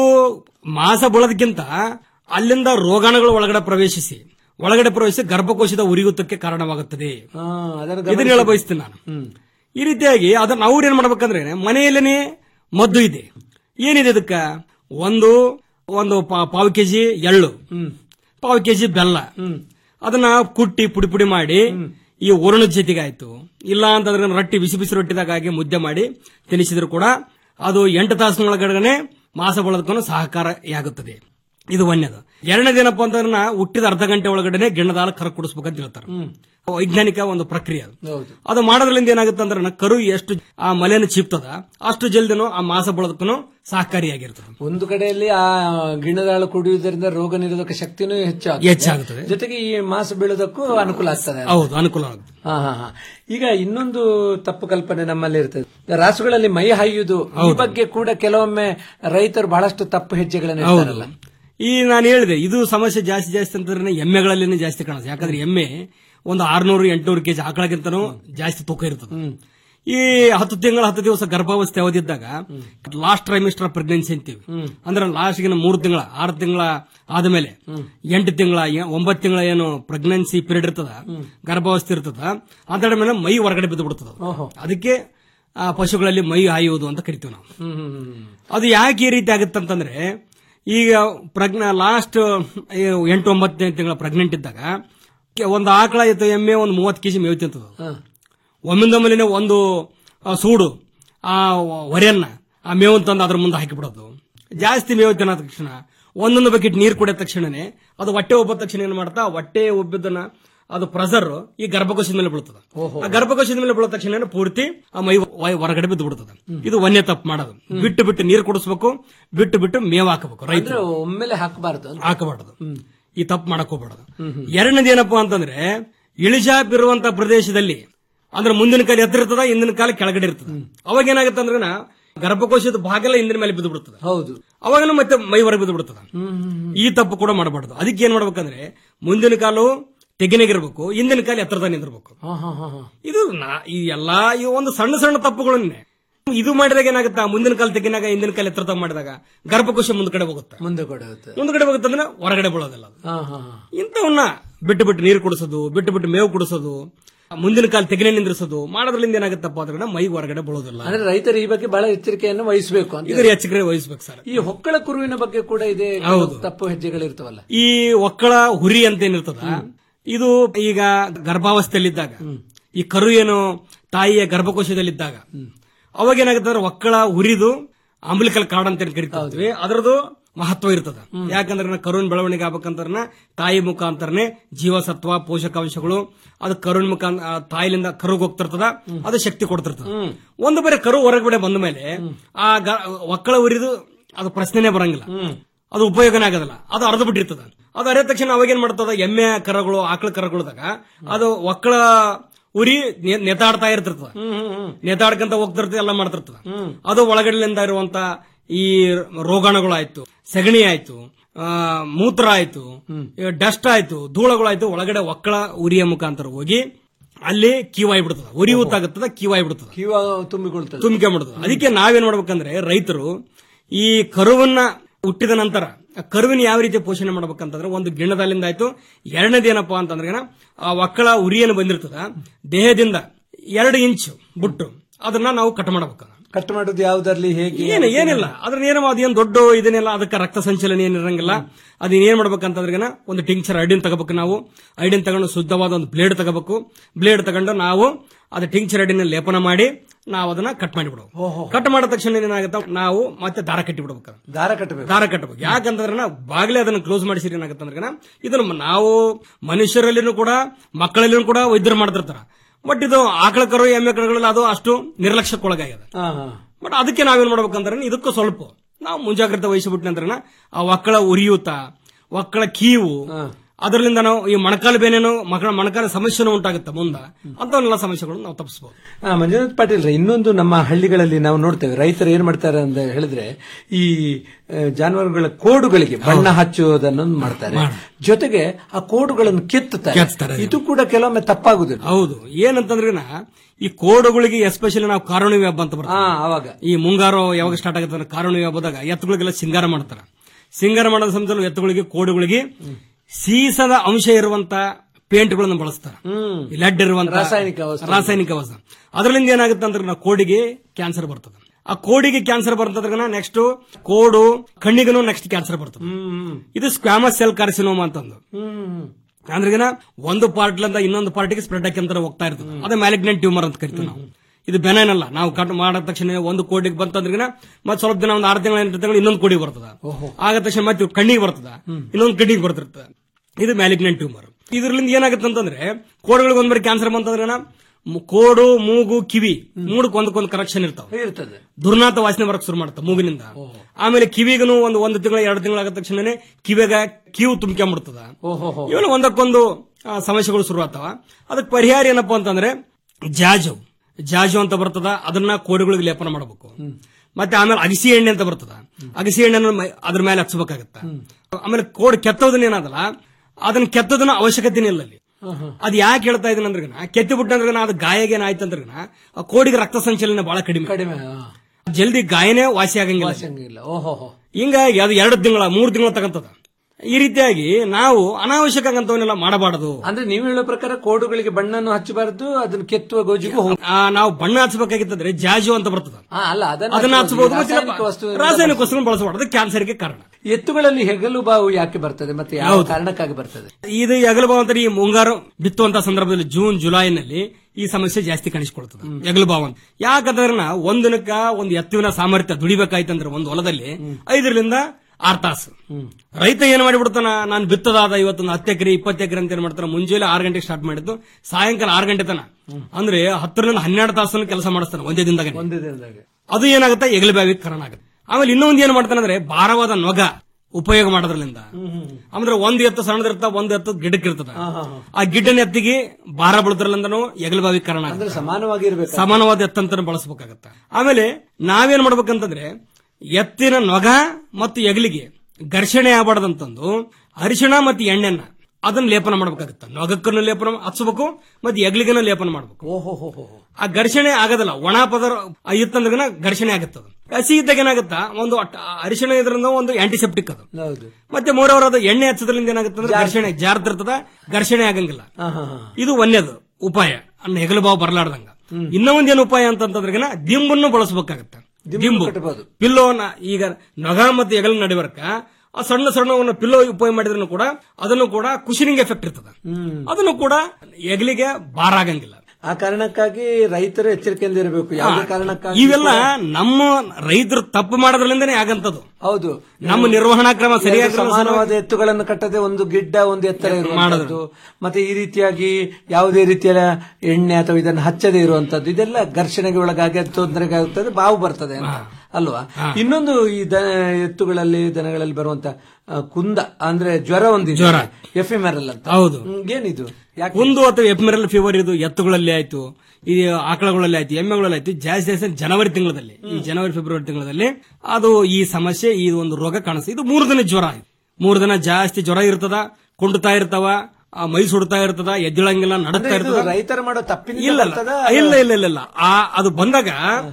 ಮಾಸ ಬೀಳೋದಕ್ಕಿಂತ ಅಲ್ಲಿಂದ ರೋಗಾಣುಗಳು ಒಳಗಡೆ ಪ್ರವೇಶಿಸಿ ಒಳಗಡೆ ಪ್ರವೇಶಿಸಿ ಗರ್ಭಕೋಶದ ಉರಿಯೂತಕ್ಕೆ ಕಾರಣವಾಗುತ್ತದೆ ಆ, ಅದನ್ನು ಇದನ್ನ ಹೇಳ ಬಯಸ್ತೀನಿ ನಾನು ಈ ರೀತಿಯಾಗಿ ಅದನ್ನ ಅವ್ರು ಏನ್ ಮಾಡ್ಬೇಕಂದ್ರೆ ಮನೆಯಲ್ಲೇನೆ ಮದ್ದು ಇದೆ ಏನಿದೆ ಇದಕ್ಕ ಒಂದು ಒಂದು ಪಾ- ಪಾವು ಕೆಜಿ ಎಳ್ಳು ಪಾವು ಕೆಜಿ ಬೆಲ್ಲ ಅದನ್ನ ಕುಟ್ಟಿ ಪುಡಿ ಪುಡಿ ಮಾಡಿ ಈ ಊರಣದ ಜೊತೆಗೆ ಆಯ್ತು ಇಲ್ಲ ಅಂತಂದ್ರೆ ರೊಟ್ಟಿ ಬಿಸಿ ಬಿಸಿ ರೊಟ್ಟಿದಾಗ ಹಾಕಿ ಮುದ್ದೆ ಮಾಡಿ ತಿನ್ನಿಸಿದ್ರು ಕೂಡ ಅದು ಎಂಟು ತಾಸಿನೊಳಗಡೆ ಮಾಸ ಬಳದಕ್ಕೂ ಸಹಕಾರಿಯಾಗುತ್ತದೆ ಇದು ಒಂದೇದು ಎರಡನೇದೇನಪ್ಪ ಅಂತಂದ್ರೆ ಹುಟ್ಟಿದ ಅರ್ಧ ಗಂಟೆ ಒಳಗಡೆ ಗಿಣ್ಣದ ಹಾಲು ಕರ ಕುಡಿಸ್ಬೇಕಂತ ಹೇಳ್ತಾರೆ ವೈಜ್ಞಾನಿಕ ಒಂದು ಪ್ರಕ್ರಿಯೆ ಅದು ಹೌದು ಅದು ಮಾಡೋದ್ರಿಂದ ಏನಾಗುತ್ತೆ ಅಂದ್ರೆ ಕರು ಎಷ್ಟು ಆ ಮಲೆಯನ್ನು ಚಿಪ್ತದ ಅಷ್ಟು ಜಲ್ದಿನೂ ಆ ಮಾಸ ಬಳದಕ್ಕೂ ಸಹಕಾರಿಯಾಗಿರ್ತದೆ ಒಂದು ಕಡೆಯಲ್ಲಿ ಆ ಗಿಣ್ಣದಾಳು ಕುಡಿಯುವುದರಿಂದ ರೋಗ ನಿರೋಧಕ ಶಕ್ತಿನೂ ಹೆಚ್ಚಾಗುತ್ತೆ ಹೆಚ್ಚಾಗುತ್ತದೆ. ಜೊತೆಗೆ ಈ ಮಾಸ ಬೀಳೋದಕ್ಕೂ ಅನುಕೂಲ ಆಗ್ತದೆ ಹೌದು ಅನುಕೂಲ ಆಗುತ್ತೆ ಹಾ ಹಾ ಹಾ ಈಗ ಇನ್ನೊಂದು ತಪ್ಪು ಕಲ್ಪನೆ ನಮ್ಮಲ್ಲಿ ಇರ್ತದೆ ರಾಸುಗಳಲ್ಲಿ ಮೈ ಹಾಯುವುದು ಈ ಬಗ್ಗೆ ಕೂಡ ಕೆಲವೊಮ್ಮೆ ರೈತರು ಬಹಳಷ್ಟು ತಪ್ಪು ಹೆಜ್ಜೆಗಳನ್ನು ಹೌದು ಇಡ್ತಾರಲ್ಲ ಈ ನಾನು ಹೇಳಿದೆ ಇದು ಸಮಸ್ಯೆ ಜಾಸ್ತಿ ಜಾಸ್ತಿ ಅಂತಂದ್ರೆ ಎಮ್ಮೆಗಳಲ್ಲಿ ಜಾಸ್ತಿ ಕಾಣುತ್ತೆ ಯಾಕಂದ್ರೆ ಎಮ್ಮೆ ಒಂದು ಆರ್ನೂರು ಎಂಟುನೂರು ಕೆಜಿ ಆಕಳಗಿಂತನೂ ಜಾಸ್ತಿ ತೂಕ ಇರ್ತದೆ ಈ ಹತ್ತು ತಿಂಗಳ ಹತ್ತು ದಿವಸ ಗರ್ಭಾವಸ್ಥೆ ಅವಧಿದ್ದಾಗ ಲಾಸ್ಟ್ ಟ್ರೈಮಿಸ್ಟರ್ ಪ್ರೆಗ್ನೆನ್ಸಿ ಅಂತೀವಿ ಅಂದ್ರೆ ಲಾಸ್ಟ್ಗಿನ ಮೂರು ತಿಂಗಳ ಆರು ತಿಂಗಳ ಆದ್ಮೇಲೆ ಎಂಟು ತಿಂಗಳ ಒಂಬತ್ತು ತಿಂಗಳ ಏನು ಪ್ರೆಗ್ನೆನ್ಸಿ ಪೀರಿಯಡ್ ಇರ್ತದ ಗರ್ಭಾವಸ್ಥೆ ಇರ್ತದ ಅದರ ಮೇಲೆ ಮೈ ಹೊರಗಡೆ ಬಿದ್ದು ಬಿಡ್ತದ ಅದಕ್ಕೆ ಆ ಪಶುಗಳಲ್ಲಿ ಮೈ ಹಾಯುವುದು ಅಂತ ಕರಿತೀವಿ ನಾವು ಅದು ಯಾಕೆ ಈ ರೀತಿ ಆಗುತ್ತೆ ಅಂತಂದ್ರೆ ಈಗ ಪ್ರಜ್ಞ ಲಾಸ್ಟ್ ಎಂಟು ಒಂಬತ್ತನೇ ತಿಂಗಳ ಪ್ರೆಗ್ನೆಂಟ್ ಇದ್ದಾಗ ಕೆ- ಒಂದು ಆಕಳ ಇತ್ತು ಎಮ್ಮೆ ಒಂದು ಮೂವತ್ತು ಕೆಜಿ ಮೇವು ತಿಂತದ ಒಮ್ಮಿಂದೊಮ್ಮೆಲೆ ಒಂದು ಆ, ಸೂಡು ಆ ಹೊರೆಯನ್ನ ಆ ಮೇವು ತಂದು ಅದ್ರ ಮುಂದೆ ಹಾಕಿಬಿಡೋದು ಜಾಸ್ತಿ ಮೇವು ತಿನ್ನೋ ತಕ್ಷಣ ಒಂದೊಂದು ಬಕೆಟ್ ನೀರು ಕುಡಿದ ತಕ್ಷಣನೇ ಅದು ಹೊಟ್ಟೆ ಉಬ್ಬದ ತಕ್ಷಣ ಏನ್ ಮಾಡ್ತಾ ಹೊಟ್ಟೆ ಉಬ್ಬಿದ್ದನ್ನ ಅದು ಪ್ರೆಸರ್ ಈ ಗರ್ಭಕೋಶದ ಮೇಲೆ ಬೀಳ್ತದ ಆ ಗರ್ಭಕೋಶದ ಮೇಲೆ ಬೀಳೋ ತಕ್ಷಣ ಪೂರ್ತಿ ಆ ಮೈ ವ- ಹೊರಗಡೆ ಬಿದ್ದು ಬಿಡ್ತದ ಇದು ಒಂದೇ ತಪ್ಪು ಮಾಡೋದು ಬಿಟ್ಟು ಬಿಟ್ಟು ನೀರು ಕುಡಿಸ್ಬೇಕು ಬಿಟ್ಟು ಬಿಟ್ಟು ಮೇವು ಹಾಕಬೇಕು ಅಂದ್ರೆ ರೈತರು ಒಮ್ಮೆಲೆ ಹಾಕಬಾರದು ಅಂತ. ಹಾಕಬಾರದು ಈ ತಪ್ಪು ಮಾಡಕ್ ಹೋಗ್ಬಾರ್ದು ಎರಡನೇದು ಏನಪ್ಪಾ ಅಂತಂದ್ರೆ ಇಳಿಜಾಪ್ ಇರುವಂತ ಪ್ರದೇಶದಲ್ಲಿ ಅಂದ್ರೆ ಮುಂದಿನ ಕಾಲ ಎತ್ತರ ಇರ್ತದ ಹಿಂದಿನ ಕಾಲ ಕೆಳಗಡೆ ಇರ್ತದ ಅವಾಗ ಏನಾಗುತ್ತೆ ಅಂದ್ರೆ ಗರ್ಭಕೋಶದ ಭಾಗಲ ಹಿಂದಿನ ಮೇಲೆ ಬಿದ್ದು ಬಿಡ್ತದ ಹೌದು ಅವಾಗನು ಮತ್ತೆ ಮೈ ಹೊರಗೆ ಬಿದ್ದು ಬಿಡ್ತದ ಈ ತಪ್ಪು ಕೂಡ ಮಾಡಬಾರ್ದು ಅದಕ್ಕೆ ಏನ್ ಮಾಡ್ಬೇಕಂದ್ರೆ ಮುಂದಿನ ಕಾಲು ತೆಗಿನಾಗಿರ್ಬೇಕು ಹಿಂದಿನ ಕಾಲ ಎತ್ತರದ ನಿಂದಿರ್ಬೇಕು ಹಾ ಹಾ ಹಾ ಹಾ ಇದು ನಾ- ಈ ಎಲ್ಲಾ ಈ ಒಂದು ಸಣ್ಣ ಸಣ್ಣ ತಪ್ಪುಗಳನ್ನೇ ಇದು ಮಾಡಿದಾಗ ಏನಾಗುತ್ತಾ ಮುಂದಿನ ಕಾಲ ತೆಗಿನಾಗ ಹಿಂದಿನ ಕಾಲ ಎತ್ತರದ ಮಾಡಿದಾಗ ಗರ್ಭಕೋಶ ಮುಂದ್ ಕಡೆ ಹೋಗುತ್ತೆ ಮುಂದೆ ಕೊಡುತ್ತೆ ಮುಂದ್ಗಡೆ ಹೋಗುತ್ತೆ ಅಂದ್ರೆ ಹೊರಗಡೆ ಬೀಳೋದಿಲ್ಲ ಅದು. ಹಾ ಹಾ ಹಾ ಇಂಥವನ್ನ ಬಿಟ್ಟು ಬಿಟ್ಟು ನೀರು ಕುಡಿಸೋದು ಬಿಟ್ಟು ಬಿಟ್ಟು ಮೇವು ಕುಡಿಸೋದು ಮುಂದಿನ ಕಾಲ ತೆಗಿನೆ ನಿಂದ್ರಿಸೋದು ಮಾಡೋದ್ರಿಂದ ಏನಾಗುತ್ತಪ್ಪ ಅಂದ್ರೆ ಮೈ ಹೊರಗಡೆ ಬೀಳೋದಿಲ್ಲ ಅಂದ್ರೆ ರೈತರು ಈ ಬಗ್ಗೆ ಬಹಳ ಎಚ್ಚರಿಕೆಯನ್ನು ವಹಿಸಬೇಕು ಅಂತ ಇದ್ರ ಎಚ್ಚರಿಕೆ ವಹಿಸ್ಬೇಕು ಸರ್ ಈ ಹೊಕ್ಕಳ ಕುರುವಿನ ಬಗ್ಗೆ ಕೂಡ ಇದೆ ಹೌದು. ತಪ್ಪು ಹೆಜ್ಜೆಗಳಿರ್ತವಲ್ಲ ಈ ಒಕ್ಕಳ ಹುರಿ ಅಂತ ಏನಿರ್ತದ ಇದು ಈಗ ಗರ್ಭಾವಸ್ಥೆಯಲ್ಲಿದ್ದಾಗ ಈ ಕರು ಏನು ತಾಯಿಯ ಗರ್ಭಕೋಶದಲ್ಲಿದ್ದಾಗ ಅವಾಗ ಏನಾಗುತ್ತೆ ಅಂದ್ರೆ ಒಕ್ಕಳ ಹುರಿದು ಅಂಬ್ಲಿಕಲ್ ಕಾರ್ಡ್ ಅಂತ ಏನ್ ಕರಿತೀವಿ ಅದರದ್ದು ಮಹತ್ವ ಇರ್ತದ ಯಾಕಂದ್ರೆ ನಾ ಕರುವಿನ ಬೆಳವಣಿಗೆ ಆಗ್ಬೇಕಂದ್ರೆ ತಾಯಿ ಮುಖಾಂತರನೇ ಜೀವಸತ್ವ ಪೋಷಕಾಂಶಗಳು ಅದು ಕರುವಿನ ಮುಖಾಂತರ ಆ ತಾಯಿಲಿಂದ ಕರುಗ್ ಹೋಗ್ತಿರ್ತದ ಅದು ಶಕ್ತಿ ಕೊಡ್ತಿರ್ತದ ಒಂದು ಬರೀ ಕರು ಹೊರಗಡೆ ಬಂದ ಮೇಲೆ ಆ ಗ- ಒಕ್ಕಳ ಉರಿದು ಅದು ಪ್ರಶ್ನೆನೇ ಬರಂಗಿಲ್ಲ ಅದು ಉಪಯೋಗನೇ ಆಗೋದಿಲ್ಲ ಅದು ಅರ್ಧ ಬಿಟ್ಟಿರ್ತದ ಅದು ಅರಿದ ತಕ್ಷಣ ಅವಾಗ ಏನ್ ಮಾಡ್ತದ ಎಮ್ಮೆ ಕರಗಳು ಆಕಳ ಕರಗಳದಾಗ ಅದು ಒಕ್ಕಳ ಉರಿ ನೆ- ನೆತಾಡ್ತಾ ಇರ್ತಿರ್ತದ ನೆತಾಡ್ಕಂತ ಹೋಗ್ತಿರ್ತದೆ ಎಲ್ಲ ಮಾಡ್ತಿರ್ತದ ಅದು ಒಳಗಡೆಲಿಂದ ಇರುವಂತ ಈ ರೋಗಾಣುಗಳಾಯ್ತು ಸಗಣಿ ಆಯ್ತು ಆ, ಮೂತ್ರ ಆಯ್ತು ಡಸ್ಟ್ ಆಯ್ತು ಧೂಳಗಳಾಯ್ತು ಒಳಗಡೆ ಒಕ್ಕಳ ಉರಿಯ ಮುಖಾಂತರ ಹೋಗಿ ಅಲ್ಲಿ ಕೀವಾಯಿ ಬಿಡ್ತದ ಉರಿ ಊತಾಗುತ್ತದ ಕೀವಾಯಿ ಬಿಡ್ತದ ಕಿವ ತುಂಬಿಕೊಳ್ತದೆ ತುಂಬಿಕೊಂಡ್ಬಿಡ್ತದೆ ಅದಕ್ಕೆ ನಾವೇನ್ ಮಾಡ್ಬೇಕಂದ್ರೆ ರೈತರು ಈ ಕರುವನ್ನ ಹುಟ್ಟಿದ ನಂತರ ಆ ಕರುವಿನ ಯಾವ ರೀತಿ ಪೋಷಣೆ ಮಾಡ್ಬೇಕಂತಂದ್ರೆ ಒಂದು ಗಿಣ್ಣದಲ್ಲಿಂದ ಆಯ್ತು ಎರಡನೇದು ಏನಪ್ಪಾ ಅಂತಂದ್ರೆ ಏನ, ಆ ಒಕ್ಕಳ ಉರಿಯನ್ನು ಬಂದಿರ್ತದ ದೇಹದಿಂದ ಎರಡು ಇಂಚು ಬಿಟ್ಟು ಅದನ್ನ ನಾವು ಕಟ್ ಮಾಡ್ಬೇಕು ಕಟ್ ಮಾಡೋದು ಯಾವ್ದ್ರಲ್ಲಿ ಹೇಗೆ ಏನು ಏನಿಲ್ಲ ಅದ್ರ ಏನೋ ಅದೇನು ದೊಡ್ಡ ಇದನ್ನೆಲ್ಲ ಅದಕ್ಕೆ ರಕ್ತ ಸಂಚಲನ ಏನ್ ಇರಂಗಿಲ್ಲ ಅದನ್ನ ಏನ್ ಮಾಡ್ಬೇಕಂತಂದ್ರೆ ಒಂದು ಟಿಂಕ್ಚರ್ ಐಡಿನ್ ತಗೋಬೇಕು ನಾವು ಐಡಿನ್ ತಗೊಂಡು ಶುದ್ಧವಾದ ಒಂದು ಬ್ಲೇಡ್ ತಗೋಬೇಕು ಬ್ಲೇಡ್ ತಗೊಂಡು ನಾವು ಅದು ಟಿಂಕ್ಚರ್ ಐಡಿನ ಲೇಪನ ಮಾಡಿ ನಾವು ಅದನ್ನ ಕಟ್ ಮಾಡಿಬಿಡೋದು ಕಟ್ ಮಾಡಿದ ತಕ್ಷಣ ಏನಾಗುತ್ತೆ ನಾವು ಮತ್ತೆ ದಾರ ಕಟ್ಟಿ ಬಿಡ್ಬೇಕು ದಾರ ಕಟ್ಟಬೇಕು ದಾರ ಕಟ್ಟಬೇಕು ಯಾಕಂತಂದ್ರೆ ಬಾಗ್ಲೇ ಅದನ್ನ ಕ್ಲೋಸ್ ಮಾಡಿಸಿರಿ ಏನಾಗುತ್ತೆ ಅಂದ್ರೆ ಇದನ್ನ ನಾವು ಮನುಷ್ಯರಲ್ಲಿನೂ ಕೂಡ ಮಕ್ಕಳಲ್ಲಿನೂ ಕೂಡ ವೈದ್ಯರು ಮಾಡ್ತಿರ್ತಾರ ಬಟ್ ಇದು ಆಕಳ ಕರು ಎಮ್ಮೆ ಕರುಗಳಲ್ಲಿ ಅದು ಅಷ್ಟು ನಿರ್ಲಕ್ಷ್ಯಕ್ಕೊಳಗಾಗಿದೆ ಹಾ ಹಾ ಬಟ್ ಅದಕ್ಕೆ ನಾವೇನ್ ಮಾಡ್ಬೇಕಂದ್ರೆ ಇದಕ್ಕೂ ಸ್ವಲ್ಪ ನಾವು ಮುಂಜಾಗ್ರತೆ ವಹಿಸಿಬಿಟ್ಟ ನಂತರ ಆ ಒಕ್ಕಳ ಉರಿಯೂತ ಒಕ್ಕಳ ಕೀವು ಅದರಿಂದ ನಾವು ಈ ಮೊಣಕಾಲು ಬೇನೇನೋ ಮಕ್ಕಳ ಮೊಣಕಾಲ ಸಮಸ್ಯೆನೂ ಉಂಟಾಗುತ್ತೆ ಮುಂದೆ ಅಂತವನ್ನೆಲ್ಲ ಸಮಸ್ಯೆಗಳನ್ನು ನಾವು ತಪ್ಪಿಸಬಹುದು ಆ, ಮಂಜುನಾಥ್ ಪಾಟೀಲ್ ರೇ, ಇನ್ನೊಂದು ನಮ್ಮ ಹಳ್ಳಿಗಳಲ್ಲಿ ನಾವು ನೋಡ್ತೇವೆ ರೈತರು ಏನ್ ಮಾಡ್ತಾರೆ ಅಂತ ಹೇಳಿದ್ರೆ ಈ ಆ, ಜಾನುವಾರುಗಳ ಕೋಡುಗಳಿಗೆ ಬಣ್ಣ ಹಚ್ಚುವುದನ್ನು ಮಾಡ್ತಾರೆ ಜೊತೆಗೆ ಆ ಕೋಡುಗಳನ್ನು ಕೆತ್ತುತ್ತಾರೆ ಕೆತ್ತುತ್ತಾರೆ. ಇದು ಕೂಡ ಕೆಲವೊಮ್ಮೆ ತಪ್ಪಾಗುದಿಲ್ಲ ಹೌದು ಏನಂತಂದ್ರೆ ಈ ಕೋಡುಗಳಿಗೆ ಎಸ್ಪೆಷಲಿ ನಾವು ಕಾರುಣಿವಿ ಹಬ್ಬ ಅಂತ ಬರ್ತದೆ ಅವಾಗ ಈ ಮುಂಗಾರು ಯಾವಾಗ ಸ್ಟಾರ್ಟ್ ಆಗುತ್ತೆ ಅಂದ್ರೆ ಕಾರುಣಿವಿ ಹಬ್ಬದಾಗ ಎತ್ತುಗಳಿಗೆಲ್ಲ ಸಿಂಗಾರ ಮಾಡ್ತಾರೆ ಸಿಂಗಾರ ಮಾಡೋದ ಸಮಯದಲ್ಲಿ ಎತ್ತುಗಳಿಗೆ ಕೋಡುಗಳಿಗೆ ಸೀಸದ ಅಂಶ ಇರುವಂತ ಪೇಂಟ್ಗಳನ್ನು ಬಳಸ್ತಾರೆ ಈ ಲೆಡ್ ಇರುವಂತ ರಾಸಾಯನಿಕ ವಸ್ತು. ರಾಸಾಯನಿಕ ವಸ್ತು ಅದರಿಂದ ಏನಾಗುತ್ತೆ ಅಂದ್ರೆ ನಾವು ಕೋಡಿಗೆ ಕ್ಯಾನ್ಸರ್ ಬರ್ತದೆ ಆ ಕೋಡಿಗೆ ಕ್ಯಾನ್ಸರ್ ಬರ್ತದ್ರೆ ನೆಕ್ಸ್ಟ್ ಕೋಡು ಕಣ್ಣಿಗೂ ನೆಕ್ಸ್ಟ್ ಕ್ಯಾನ್ಸರ್ ಬರ್ತದೆ ಇದು ಸ್ಕ್ವಾಮಸ್ ಸೆಲ್ ಕಾರ್ಸಿನೋಮಾ ಅಂತಂದು ಅಂದ್ರೆಗಿನ ಒಂದು ಪಾರ್ಟ್ಲಿಂದ ಇನ್ನೊಂದು ಪಾರ್ಟಿಗೆ ಸ್ಪ್ರೆಡ್ ಆಗಿ ಹೋಗ್ತಾ ಇರ್ತದೆ ಅದೇ ಮ್ಯಾಲಿಗ್ನೆಂಟ್ ಟ್ಯೂಮರ್ ಅಂತ ಕರಿತೀವಿ ನಾವು ಇದು ಬೆನೈನ್ ಅಲ್ಲ ನಾವು ಕಟ್ ಮಾಡಿದ ತಕ್ಷಣ ಒಂದು ಕೋಟಿಗೆ ಬಂತಂದ್ರಿಗಿನ ಮತ್ತೆ ಸ್ವಲ್ಪ ದಿನ ಒಂದು ಆರು ತಿಂಗಳ ಎಂಟು ತಿಂಗಳು ಇನ್ನೊಂದು ಕೋಟಿ ಬರ್ತದ ಆಗ ತಕ್ಷಣ ಮತ್ತೆ ಕಣ್ಣಿಗೆ ಬರ್ತದ ಇನ್ನೊಂದು ಕಣ್ಣಿಗೆ ಬರ್ತಿರ್ತದೆ ಇದು ಮ್ಯಾಲಿಗ್ನೆಂಟ್ ಟ್ಯೂಮರ್ ಇದರಿಂದ ಏನಾಗುತ್ತೆ ಅಂತಂದ್ರೆ ಕೋಡ್ಗಳಿಗೆ ಒಂದ್ ಬರೀ ಕ್ಯಾನ್ಸರ್ ಬಂತಂದ್ರೆ ಕೋಡು ಮೂಗು ಕಿವಿ ಮೂಡಕ್ ಒಂದಕ್ಕೊಂದು ಕರೆಕ್ಷನ್ ಇರ್ತಾವ ಇರ್ತದೆ ದುರ್ನಾತ ವಾಸನೆ ಬರಕ್ ಶುರು ಮಾಡ್ತಾವ ಮೂಗಿನಿಂದ ಆಮೇಲೆ ಕಿವಿಗೂ ಒಂದು ಒಂದು ತಿಂಗಳ ಎರಡು ತಿಂಗಳ ಆದ ತಕ್ಷಣನೇ ಕಿವಿಗ ಕಿವು ತುಂಬ್ಕೊಂಡ್ಬಿಡ್ತದ ಓಹೋ ಇವೆಲ್ಲ ಒಂದಕ್ಕೊಂದು ಆ, ಸಮಸ್ಯೆಗಳು ಶುರು ಆಗ್ತಾವ ಅದಕ್ಕೆ ಪರಿಹಾರ ಏನಪ್ಪಾ ಅಂತಂದ್ರೆ ಜಾಜು ಜಾಜು ಅಂತ ಬರ್ತದ ಅದನ್ನ ಕೋಡಿಗಳಿಗೆ ಲೇಪನ ಮಾಡಬೇಕು ಮತ್ತೆ ಆಮೇಲೆ ಅಗಸಿ ಎಣ್ಣೆ ಅಂತ ಬರ್ತದ ಅಗಸಿ ಎಣ್ಣೆ ಅದ್ರ ಮೇಲೆ ಹಚ್ಚಬೇಕಾಗತ್ತ ಆಮೇಲೆ ಕೋಡ್ ಕೆತ್ತೋದನ್ನ ಏನದಲ್ಲ ಅದನ್ನ ಕೆತ್ತೋದನ್ನ ಅವಶ್ಯಕತೆನೇ ಇಲ್ಲ ಅಲ್ಲಿ ಅದ್ ಯಾಕೆ ಹೇಳ್ತಾ ಇದೀನಿ ಅಂದ್ರೆ ಕೆತ್ತಿ ಬಿಟ್ಟಂದ್ರೆ ಅದು ಗಾಯಗೆ ಏನಾಯ್ತು ಅಂದ್ರೆ ಆ ಕೋಡಿಗೆ ರಕ್ತ ಸಂಚಲನ ಬಹಳ ಕಡಿಮೆ ಕಡಿಮೆ ಜಲ್ದಿ ಗಾಯನೇ ವಾಸಿ ಆಗಂಗಿಲ್ಲ ಇಲ್ಲ ಓಹೋ ಹಿಂಗಾಗಿ ಅದು ಎರಡು ತಿಂಗಳ ಮೂರು ತಿಂಗಳ ತಗಂತದ ಈ ರೀತಿಯಾಗಿ ನಾವು ಅನಾವಶ್ಯಕ ಅಂತವನ್ನೆಲ್ಲ ಮಾಡಬಾರದು ಅಂದ್ರೆ ನೀವು ಹೇಳೋ ಪ್ರಕಾರ ಕೋಡುಗಳಿಗೆ ಬಣ್ಣನ್ನು ಹಚ್ಚಬಾರದು ಅದನ್ನ ಕೆತ್ತುವ ಗೋಜಿಗೂ ಹೋಗ ಆ, ನಾವು ಬಣ್ಣ ಹಚ್ಚಬೇಕಾಗಿತ್ತಂದ್ರೆ ಜಾಜು ಅಂತ ಬರ್ತದ ಅಲ್ಲ ಅದನ್ನ ಅದನ್ನ ಹಚ್ಚಬಹುದು ಮತ್ತೆ ರಾಸಾಯನಿಕ ವಸ್ತು ರಾಸಾಯನಿಕ ವಸ್ತುಗಳನ್ನು ಬಳಸಬಾರ್ದು ಕ್ಯಾನ್ಸರ್ಗೆ ಕಾರಣ ಎತ್ತುಗಳಲ್ಲಿ ಹೆಗಲು ಬಾವು ಯಾಕೆ ಬರ್ತದೆ ಮತ್ತೆ ಯಾವ ಹೌದು. ಕಾರಣಕ್ಕಾಗಿ ಬರ್ತದೆ ಇದು ಎಗಲು ಬಾವು ಅಂತ ಈ ಮುಂಗಾರು ಬಿತ್ತುವಂತ ಸಂದರ್ಭದಲ್ಲಿ ಜೂನ್ ಜುಲೈನಲ್ಲಿ ಈ ಸಮಸ್ಯೆ ಜಾಸ್ತಿ ಕಾಣಿಸ್ಕೊಳ್ತದೆ ಎಗಲು ಬಾವು ಅಂತ ಯಾಕಂದ್ರೆ ನಾ ಒಂದ್ ದಿನಕ್ಕ ಒಂದು ಎತ್ತುವಿನ ಸಾಮರ್ಥ್ಯ ದುಡಿಬೇಕಾಯ್ತಂದ್ರೆ ಒಂದು ಹೊಲದಲ್ಲಿ ಐದರಿಂದ ಆರ್ ತಾಸು ರೈತ ಏನ್ ಮಾಡಿಬಿಡ್ತಾನ ನಾನು ಬಿತ್ತದಾದ ಇವತ್ತೊಂದು ಹತ್ತು ಎಕರೆ ಇಪ್ಪತ್ತು ಎಕರೆ ಅಂತ ಏನ್ ಮಾಡ್ತಾನ ಮುಂಜಾನೆ ಆರು ಗಂಟೆಗೆ ಸ್ಟಾರ್ಟ್ ಮಾಡಿದ್ದು ಸಾಯಂಕಾಲ ಆರು ಗಂಟೆ ತನ ಅಂದ್ರೆ ಹತ್ತರಿಂದ ಹನ್ನೆರಡು ತಾಸನ್ನು ಕೆಲಸ ಮಾಡಿಸ್ತಾನೆ ಒಂದೇ ದಿನದಾಗ ಒಂದೇ ದಿನದಾಗ ಅದು ಏನಾಗುತ್ತೆ ಎಗಲು ಬಾವಿಗೆ ಕಾರಣ ಆಗುತ್ತೆ ಆಮೇಲೆ ಇನ್ನೊಂದು ಏನ್ ಮಾಡ್ತಾನಂದ್ರೆ ಭಾರವಾದ ನೊಗ ಉಪಯೋಗ ಮಾಡೋದ್ರಲ್ಲಿಂದ ಅಂದ್ರೆ ಒಂದ್ ಎತ್ತು ಸಣ್ಣದಿರ್ತ ಒಂದ್ ಎತ್ತು ಗಿಡಕ್ಕೆ ಇರ್ತದ ಆ ಗಿಡ್ಡನ ಎತ್ತಿಗೆ ಭಾರ ಬೀಳದ್ರಲ್ಲಿಂದನೂ ಎಗಲು ಬಾವಿಗೆ ಕಾರಣ ಆಗುತ್ತೆ ಅಂದ್ರೆ ಸಮಾನವಾಗಿರ್ಬೇಕು ಸಮಾನವಾದ ಎತ್ತಂತ ಬಳಸಬೇಕಾಗತ್ತ ಆಮೇಲೆ ನಾವೇನ್ ಮಾಡ್ಬೇಕಂತಂದ್ರೆ ಎತ್ತಿನ ನೊಗ ಮತ್ತು ಎಗಲಿಗೆ ಘರ್ಷಣೆ ಆಗಬಾರ್ದಂತಂದು ಅರಿಶಿಣ ಮತ್ತು ಎಣ್ಣೆನ ಅದನ್ನ ಲೇಪನ ಮಾಡ್ಬೇಕಾಗತ್ತ ನೊಗಕ್ಕನ್ನು ಲೇಪನ ಹಚ್ಚಬೇಕು ಮತ್ತೆ ಎಗ್ಲಿಗನ ಲೇಪನ ಮಾಡ್ಬೇಕು ಓಹೋ ಹೋ ಹೋ ಆ ಘರ್ಷಣೆ ಆಗದಲ್ಲ ಒಣ ಪದರ ಇತ್ತಂದ್ರಗನ ಘರ್ಷಣೆ ಆಗುತ್ತದ ಹಸಿ ಇದ್ದಾಗ ಏನಾಗುತ್ತಾ ಒಂದು ಅಟ್- ಅರಿಶಿಣ ಇದರಿಂದ ಒಂದು ಆಂಟಿಸೆಪ್ಟಿಕ್ ಅದು ಹೌದು ಮತ್ತೆ ಮೂರವರ ಅದು ಎಣ್ಣೆ ಹಚ್ಚದ್ರಿಂದ ಏನಾಗುತ್ತೆ ಅಂದ್ರೆ ಘರ್ಷಣೆ ಜಾರ್ತಿರ್ತದ ಘರ್ಷಣೆ ಆಗಂಗಿಲ್ಲ ಹಾ, ಹಾ, ಹಾ. ಇದು ಒಂದೇದು ಉಪಾಯ ಅನ್ನ ಹೆಗಲು ಬಾವು ಬರಲಾರ್ದಂಗ ಇನ್ನ ಒಂದೇನು ಉಪಾಯ ಅಂತಂತಂದ್ರಗನ ದಿಂಬನ್ನು ಬಳಸಬೇಕಾಗತ್ತ ದಿಂಬು ಕಟ್ಟಬಹುದು. ಪಿಲ್ಲೋನ ಈಗ ನೊಗ ಮತ್ತು ಹೆಗಲ ನಡಿಬರ್ಕ ಆ ಸಣ್ಣ ಸಣ್ಣವನ್ನ ಪಿಲ್ಲೋ ಉಪಯೋಗ ಮಾಡಿದ್ರು ಕೂಡ ಅದನ್ನು ಕೂಡ ಕುಶನಿಂಗ್ ಎಫೆಕ್ಟ್ ಇರ್ತದ ಅದನ್ನು ಕೂಡ ಹೆಗಲಿಗೆ ಭಾರ ಆಗಂಗಿಲ್ಲ ಆ ಕಾರಣಕ್ಕಾಗಿ ರೈತರು ಎಚ್ಚರಿಕೆಯಿಂದ ಇರಬೇಕು ಯಾವುದೇ ಕಾರಣಕ್ಕಾಗಿ ಇವೆಲ್ಲ ನಮ್ಮ ರೈತರು ತಪ್ಪು ಮಾಡೋದ್ರಲ್ಲಿಂದನೇ ಆಗಂತದ್ದು ಹೌದು ನಮ್ಮ ನಿರ್ವಹಣಾ ಕ್ರಮ ಸರಿಯಾಗಿ ಸಮಾನವಾದ ಎತ್ತುಗಳನ್ನು ಕಟ್ಟದೆ ಒಂದು ಗಿಡ್ಡ ಒಂದು ಎತ್ತರ ಇರುವಂತದ್ದು ಮಾಡೋದು. ಮತ್ತೆ ಈ ರೀತಿಯಾಗಿ ಯಾವುದೇ ರೀತಿಯ ಎಣ್ಣೆ ಅಥವಾ ಇದನ್ನು ಹಚ್ಚದೆ ಇರುವಂತದ್ದು ಇದೆಲ್ಲ ಘರ್ಷಣೆಗೆ ಒಳಗಾಗಿ ಅದು ತೊಂದರೆಗೆ ಆಗುತ್ತದೆ ಬಾವು ಬರ್ತದೆ ಅಂತ ಅಲ್ವಾ ಇನ್ನೊಂದು ಈ ದ- ಎತ್ತುಗಳಲ್ಲಿ ದನಗಳಲ್ಲಿ ಬರುವಂತ ಆ, ಕುಂದ ಅಂದ್ರೆ ಜ್ವರ ಒಂದು ಜ್ವರ. ಎಫಿಮೆರಲ್ ಅಂತ ಹೌದು. ಹ್ಮ್, ಏನಿದು ಯಾಕೆ ಒಂದು ಅಥವಾ ಎಪ್ಮಿರಲ್ ಫೀವರ್ ಇದು ಎತ್ತುಗಳಲ್ಲಿ ಆಯ್ತು ಈ ಆಕಳಗಳಲ್ಲಿ ಆಯ್ತು ಎಮ್ಮೆಗಳಲ್ಲಿ ಆಯ್ತು ಜಾಸ್ತಿ ಜಾಸ್ತಿ ಜನವರಿ ತಿಂಗಳಲ್ಲಿ ಈ ಜನವರಿ ಫೆಬ್ರವರಿ ತಿಂಗಳಲ್ಲಿ ಅದು ಈ ಸಮಸ್ಯೆ ಈ ಒಂದು ರೋಗ ಕಾಣಿಸ್ತದೆ ಇದು ಮೂರು ದಿನ ಜ್ವರ ಇದು. ಮೂರು ದಿನ ಜಾಸ್ತಿ ಜ್ವರ ಇರ್ತದ ಕುಂಡ್ತಾ ಇರ್ತಾವ ಆ ಮೈ ಸುಡ್ತಾ ಇರ್ತದ ಎದ್ದಿಳಂಗಿಲ್ಲ ನಡುತ್ತಾ ಅಂದ್ರೆ ಇದು ಇರ್ತದ ರೈತರು ಮಾಡೋ ತಪ್ಪಿನಿಂದ ಇಲ್ಲ ಇಲ್ಲ. ಬರ್ತದಾ? ಇಲ್ಲ ಇಲ್ಲ ಇಲ್ಲ ಇಲ್ಲ ಆ ಅದು ಬಂದಾಗ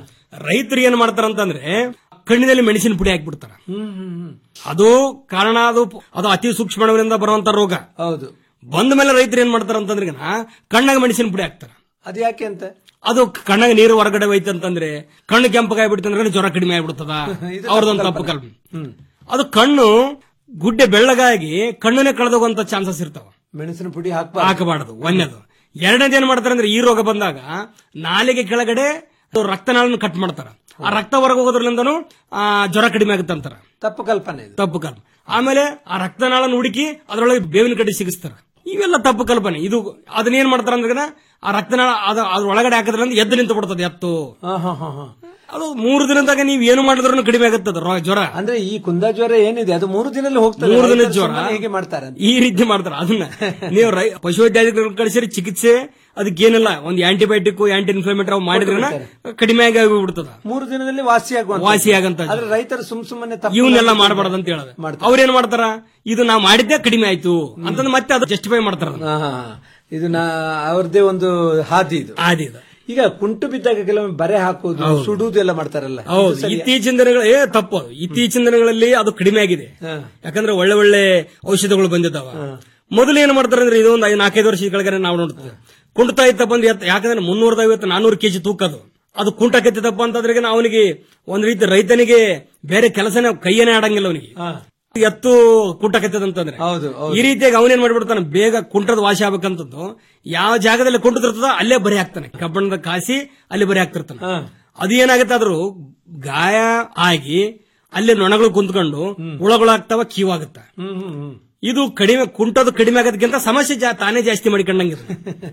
ರೈತರು ಏನ್ ಮಾಡ್ತಾರಂತಂದ್ರೆ ಕಣ್ಣಿನಲ್ಲಿ ಮೆಣಸಿನ ಪುಡಿ ಹಾಕ್ಬಿಡ್ತಾರ ಹ್ಮ್ ಹ್ಮ್ ಹ್ಮ್ ಅದು ಕಾರಣ ಅದು ಅದು ಅತಿ ಸೂಕ್ಷ್ಮದಿಂದ ಬರುವಂತ ರೋಗ ಹೌದು ಬಂದ ಮೇಲೆ ರೈತರು ಏನ್ ಮಾಡ್ತಾರ ಅಂತಂದ್ರೆ ಕಣ್ಣಾಗ ಮೆಣಸಿನ ಪುಡಿ ಹಾಕ್ತಾರ ಅದು ಯಾಕೆ ಅಂತ ಅದು ಕಣ್ಣಾಗ ನೀರು ಹೊರಗಡೆ ಹೋಯ್ತು ಅಂತಂದ್ರೆ ಕಣ್ಣು ಕೆಂಪಗಾಗ್ಬಿಡ್ತಂದ್ರೆ ಜ್ವರ ಕಡಿಮೆ ಆಗ್ಬಿಡ್ತದ ಇದು ಅವ್ರದೊಂದು ತಪ್ಪು ತಪ್ಪು ಕಲ್ಪನೆ ಅದು ಕಣ್ಣು ಗುಡ್ಡೆ ಬೆಳ್ಳಗಾಗಿ ಕಣ್ಣನ್ನೇ ಕಳೆದೋಗುವಂತ ಚಾನ್ಸಸ್ ಇರ್ತಾವ ಮೆಣಸಿನ ಪುಡಿ ಹಾಕ್ಬಾರ್ದು ಹಾಕಬಾರದು ಒಂದೇದು ಎರಡನೇದು ಏನ್ ಮಾಡ್ತಾರೆ ಅಂದ್ರೆ ಈ ರೋಗ ಬಂದಾಗ ನಾಲಿಗೆ ಕೆಳಗಡೆ ಅದು ರಕ್ತನಾಳನ್ನು ಕಟ್ ಮಾಡ್ತಾರ ಆ ರಕ್ತ ಹೊರಗೆ ಹೋಗೋದ್ರಲ್ಲಿಂದನು ಆ ಜ್ವರ ಕಡಿಮೆ ಆಗುತ್ತೆ ಅಂತಾರ ತಪ್ಪು ಕಲ್ಪನೆ ಇದು ತಪ್ಪು ಕಲ್ಪನೆ ಆಮೇಲೆ ಆ ರಕ್ತನಾಳನ್ನು ಹುಡುಕಿ ಅದರೊಳಗೆ ಬೇವಿನ ಕಡ್ಡಿ ಸಿಗಿಸ್ತಾರ ಇವೆಲ್ಲ ತಪ್ಪು ಕಲ್ಪನೆ ಇದು ಅದನ್ನ ಏನ್ ಮಾಡ್ತಾರ ಅಂದ್ರೆ ಆ ರಕ್ತನಾಳ ಅದ ಅದ್ರ ಒಳಗಡೆ ಹಾಕಿದ್ರಿಂದ ಎದ್ದು ನಿಂತು ಬಿಡ್ತದೆ ಎತ್ತು ಹಾ, ಹಾ, ಹಾ, ಹಾ. ಅದು ಮೂರು ದಿನದಾಗ ನೀವು ಏನು ಮಾಡಿದ್ರು ಕಡಿಮೆ ಆಗುತ್ತೆ ಅದು ರೋ- ಜ್ವರ ಅಂದ್ರೆ ಈ ಕುಂದ ಜ್ವರ ಏನಿದೆ ಅದು ಮೂರು ದಿನದಲ್ಲಿ ಹೋಗ್ತದೆ ಮೂರು ದಿನದ ರೈತರು ಜ್ವರ ಸುಮ್ಮನೆ ಹೇಗೆ ಮಾಡ್ತಾರೆ ಅಂತ. ಈ ರೀತಿ ಮಾಡ್ತಾರ ಅದನ್ನ ನೀವು ರೈ ಪಶುವೈದ್ಯಾಧಿಕಾರಿ ಕಳಿಸಿರಿ ಚಿಕಿತ್ಸೆ ಅದಕ್ಕೇನಿಲ್ಲ ಒಂದು ಆಂಟಿಬಯೋಟಿಕ್ ಆಂಟಿ ಇನ್ಫ್ಲಮೇಟರಿ ಅವು ಮಾಡಿದ್ರೆ ಕಡಿಮೆ ಆಗಿ ಹೋಗ್ಬಿಡ್ತದ ಮೂರು ದಿನದಲ್ಲಿ ವಾಸಿ ಆಗುವಂತ ವಾಸಿ ಆಗಂತ ಆದ್ರೆ ರೈತರು ಸುಮ್ ಸುಮ್ಮನೆ ತಪ್ಪು ಇವನ್ನೆಲ್ಲ ಮಾಡ್ತಾರೆ. ಮಾಡಬಾರ್ದು ಅಂತ ಹೇಳೋದು ಅವ್ರೇನ್ ಮಾಡ್ತಾರ ಇದು ನಾವು ಮಾಡಿದ್ದೆ ಕಡಿಮೆ ಆಯ್ತು ಅಂತಂದ್ ಮತ್ತೆ ಅದು ಜಸ್ಟಿಫೈ ಮಾಡ್ತಾರ ಅದನ್ನ. ಹಾ, ಹಾ, ಹಾ. ಇದು ನಾ ಅವ್ರದ್ದೇ ಒಂದು ಹಾದಿ ಇದು ಹಾದಿ ಇದು. ಈಗ ಕುಂಟು ಬಿದ್ದಾಗ ಕೆಲವೊಮ್ಮೆ ಬರೆ ಹಾಕುವುದು ಹೌದು. ಸುಡುವುದು ಎಲ್ಲ ಮಾಡ್ತಾರಲ್ಲ ಇದು ಹೌದು ಸರಿಯಾ? ಇತ್ತೀಚಿನ ದಿನಗಳ ಏ ತಪ್ಪು ಅದು. ಇತ್ತೀಚಿನ ದಿನಗಳಲ್ಲಿ ಅದು ಕಡಿಮೆ ಆಗಿದೆ ಹಾ. ಯಾಕಂದ್ರೆ ಒಳ್ಳೆ ಒಳ್ಳೆ ಔಷಧಗಳು ಬಂದಿದ್ದಾವ ಮೊದಲು ಏನ್ ಮಾಡ್ತಾರೆ ಅಂದ್ರೆ ಇದು ಒಂದು ಐದು ನಾಲ್ಕೈದು ವರ್ಷ ಕೆಳಗಡೆ ನಾವು ನೋಡ್ತೇವೆ ಕುಂಟತಾ ಇತ್ತಪ್ಪ ಅಂದ್ರೆ ಎತ್ತ- ಯಾಕಂದ್ರೆ ಮುನ್ನೂರದ ಐವತ್ತು ನಾನೂರು ಕೆಜಿ ತೂಕದು ಅದು ಕುಂಟ ಕೆತ್ತಿದಪ್ಪ ಅಂತಂದ್ರೆ ಅವನಿಗೆ ಒಂದ್ ರೀತಿ ರೈತನಿಗೆ ಬೇರೆ ಕೆಲಸನೇ ಕೈಯನ್ನೇ ಆಡಂಗಿಲ್ಲ ಅವನಿಗೆ ಎತ್ತು ಕುಂಟಕತ್ತದಂತಂದ್ರೆ ಹೌದು ಈ ರೀತಿಯಾಗಿ ಅವನೇನ್ ಮಾಡ್ಬಿಡ್ತಾನೆ ಬೇಗ ಕುಂಟದ ವಾಸಿ ಆಗ್ಬೇಕಂತದ್ದು ಯಾವ ಜಾಗದಲ್ಲಿ ಕುಂಟದಿರ್ತದ ಅಲ್ಲೇ ಬರಿ ಹಾಕ್ತಾನೆ ಕಬ್ಬಣದ ಕಾಸಿ ಅಲ್ಲಿ ಬರಿ ಹಾಕ್ತಿರ್ತಾನೆ ಅದು ಏನಾಗುತ್ತೆ ಆದ್ರೂ ಗಾಯ ಆಗಿ ಅಲ್ಲಿ ನೊಣಗಳು ಕುಂತ್ಕೊಂಡು ಹುಳಗಳಾಗ್ತಾವ ಕೀವಾಗುತ್ತ ಇದು ಕಡಿಮೆ ಕುಂಟದು ಕಡಿಮೆ ಆಗೋದಕ್ಕಿಂತ ಸಮಸ್ಯೆ ಜಾ- ತಾನೇ ಜಾಸ್ತಿ ಮಾಡಿಕೊಂಡಂಗಿರುತ್ತೆ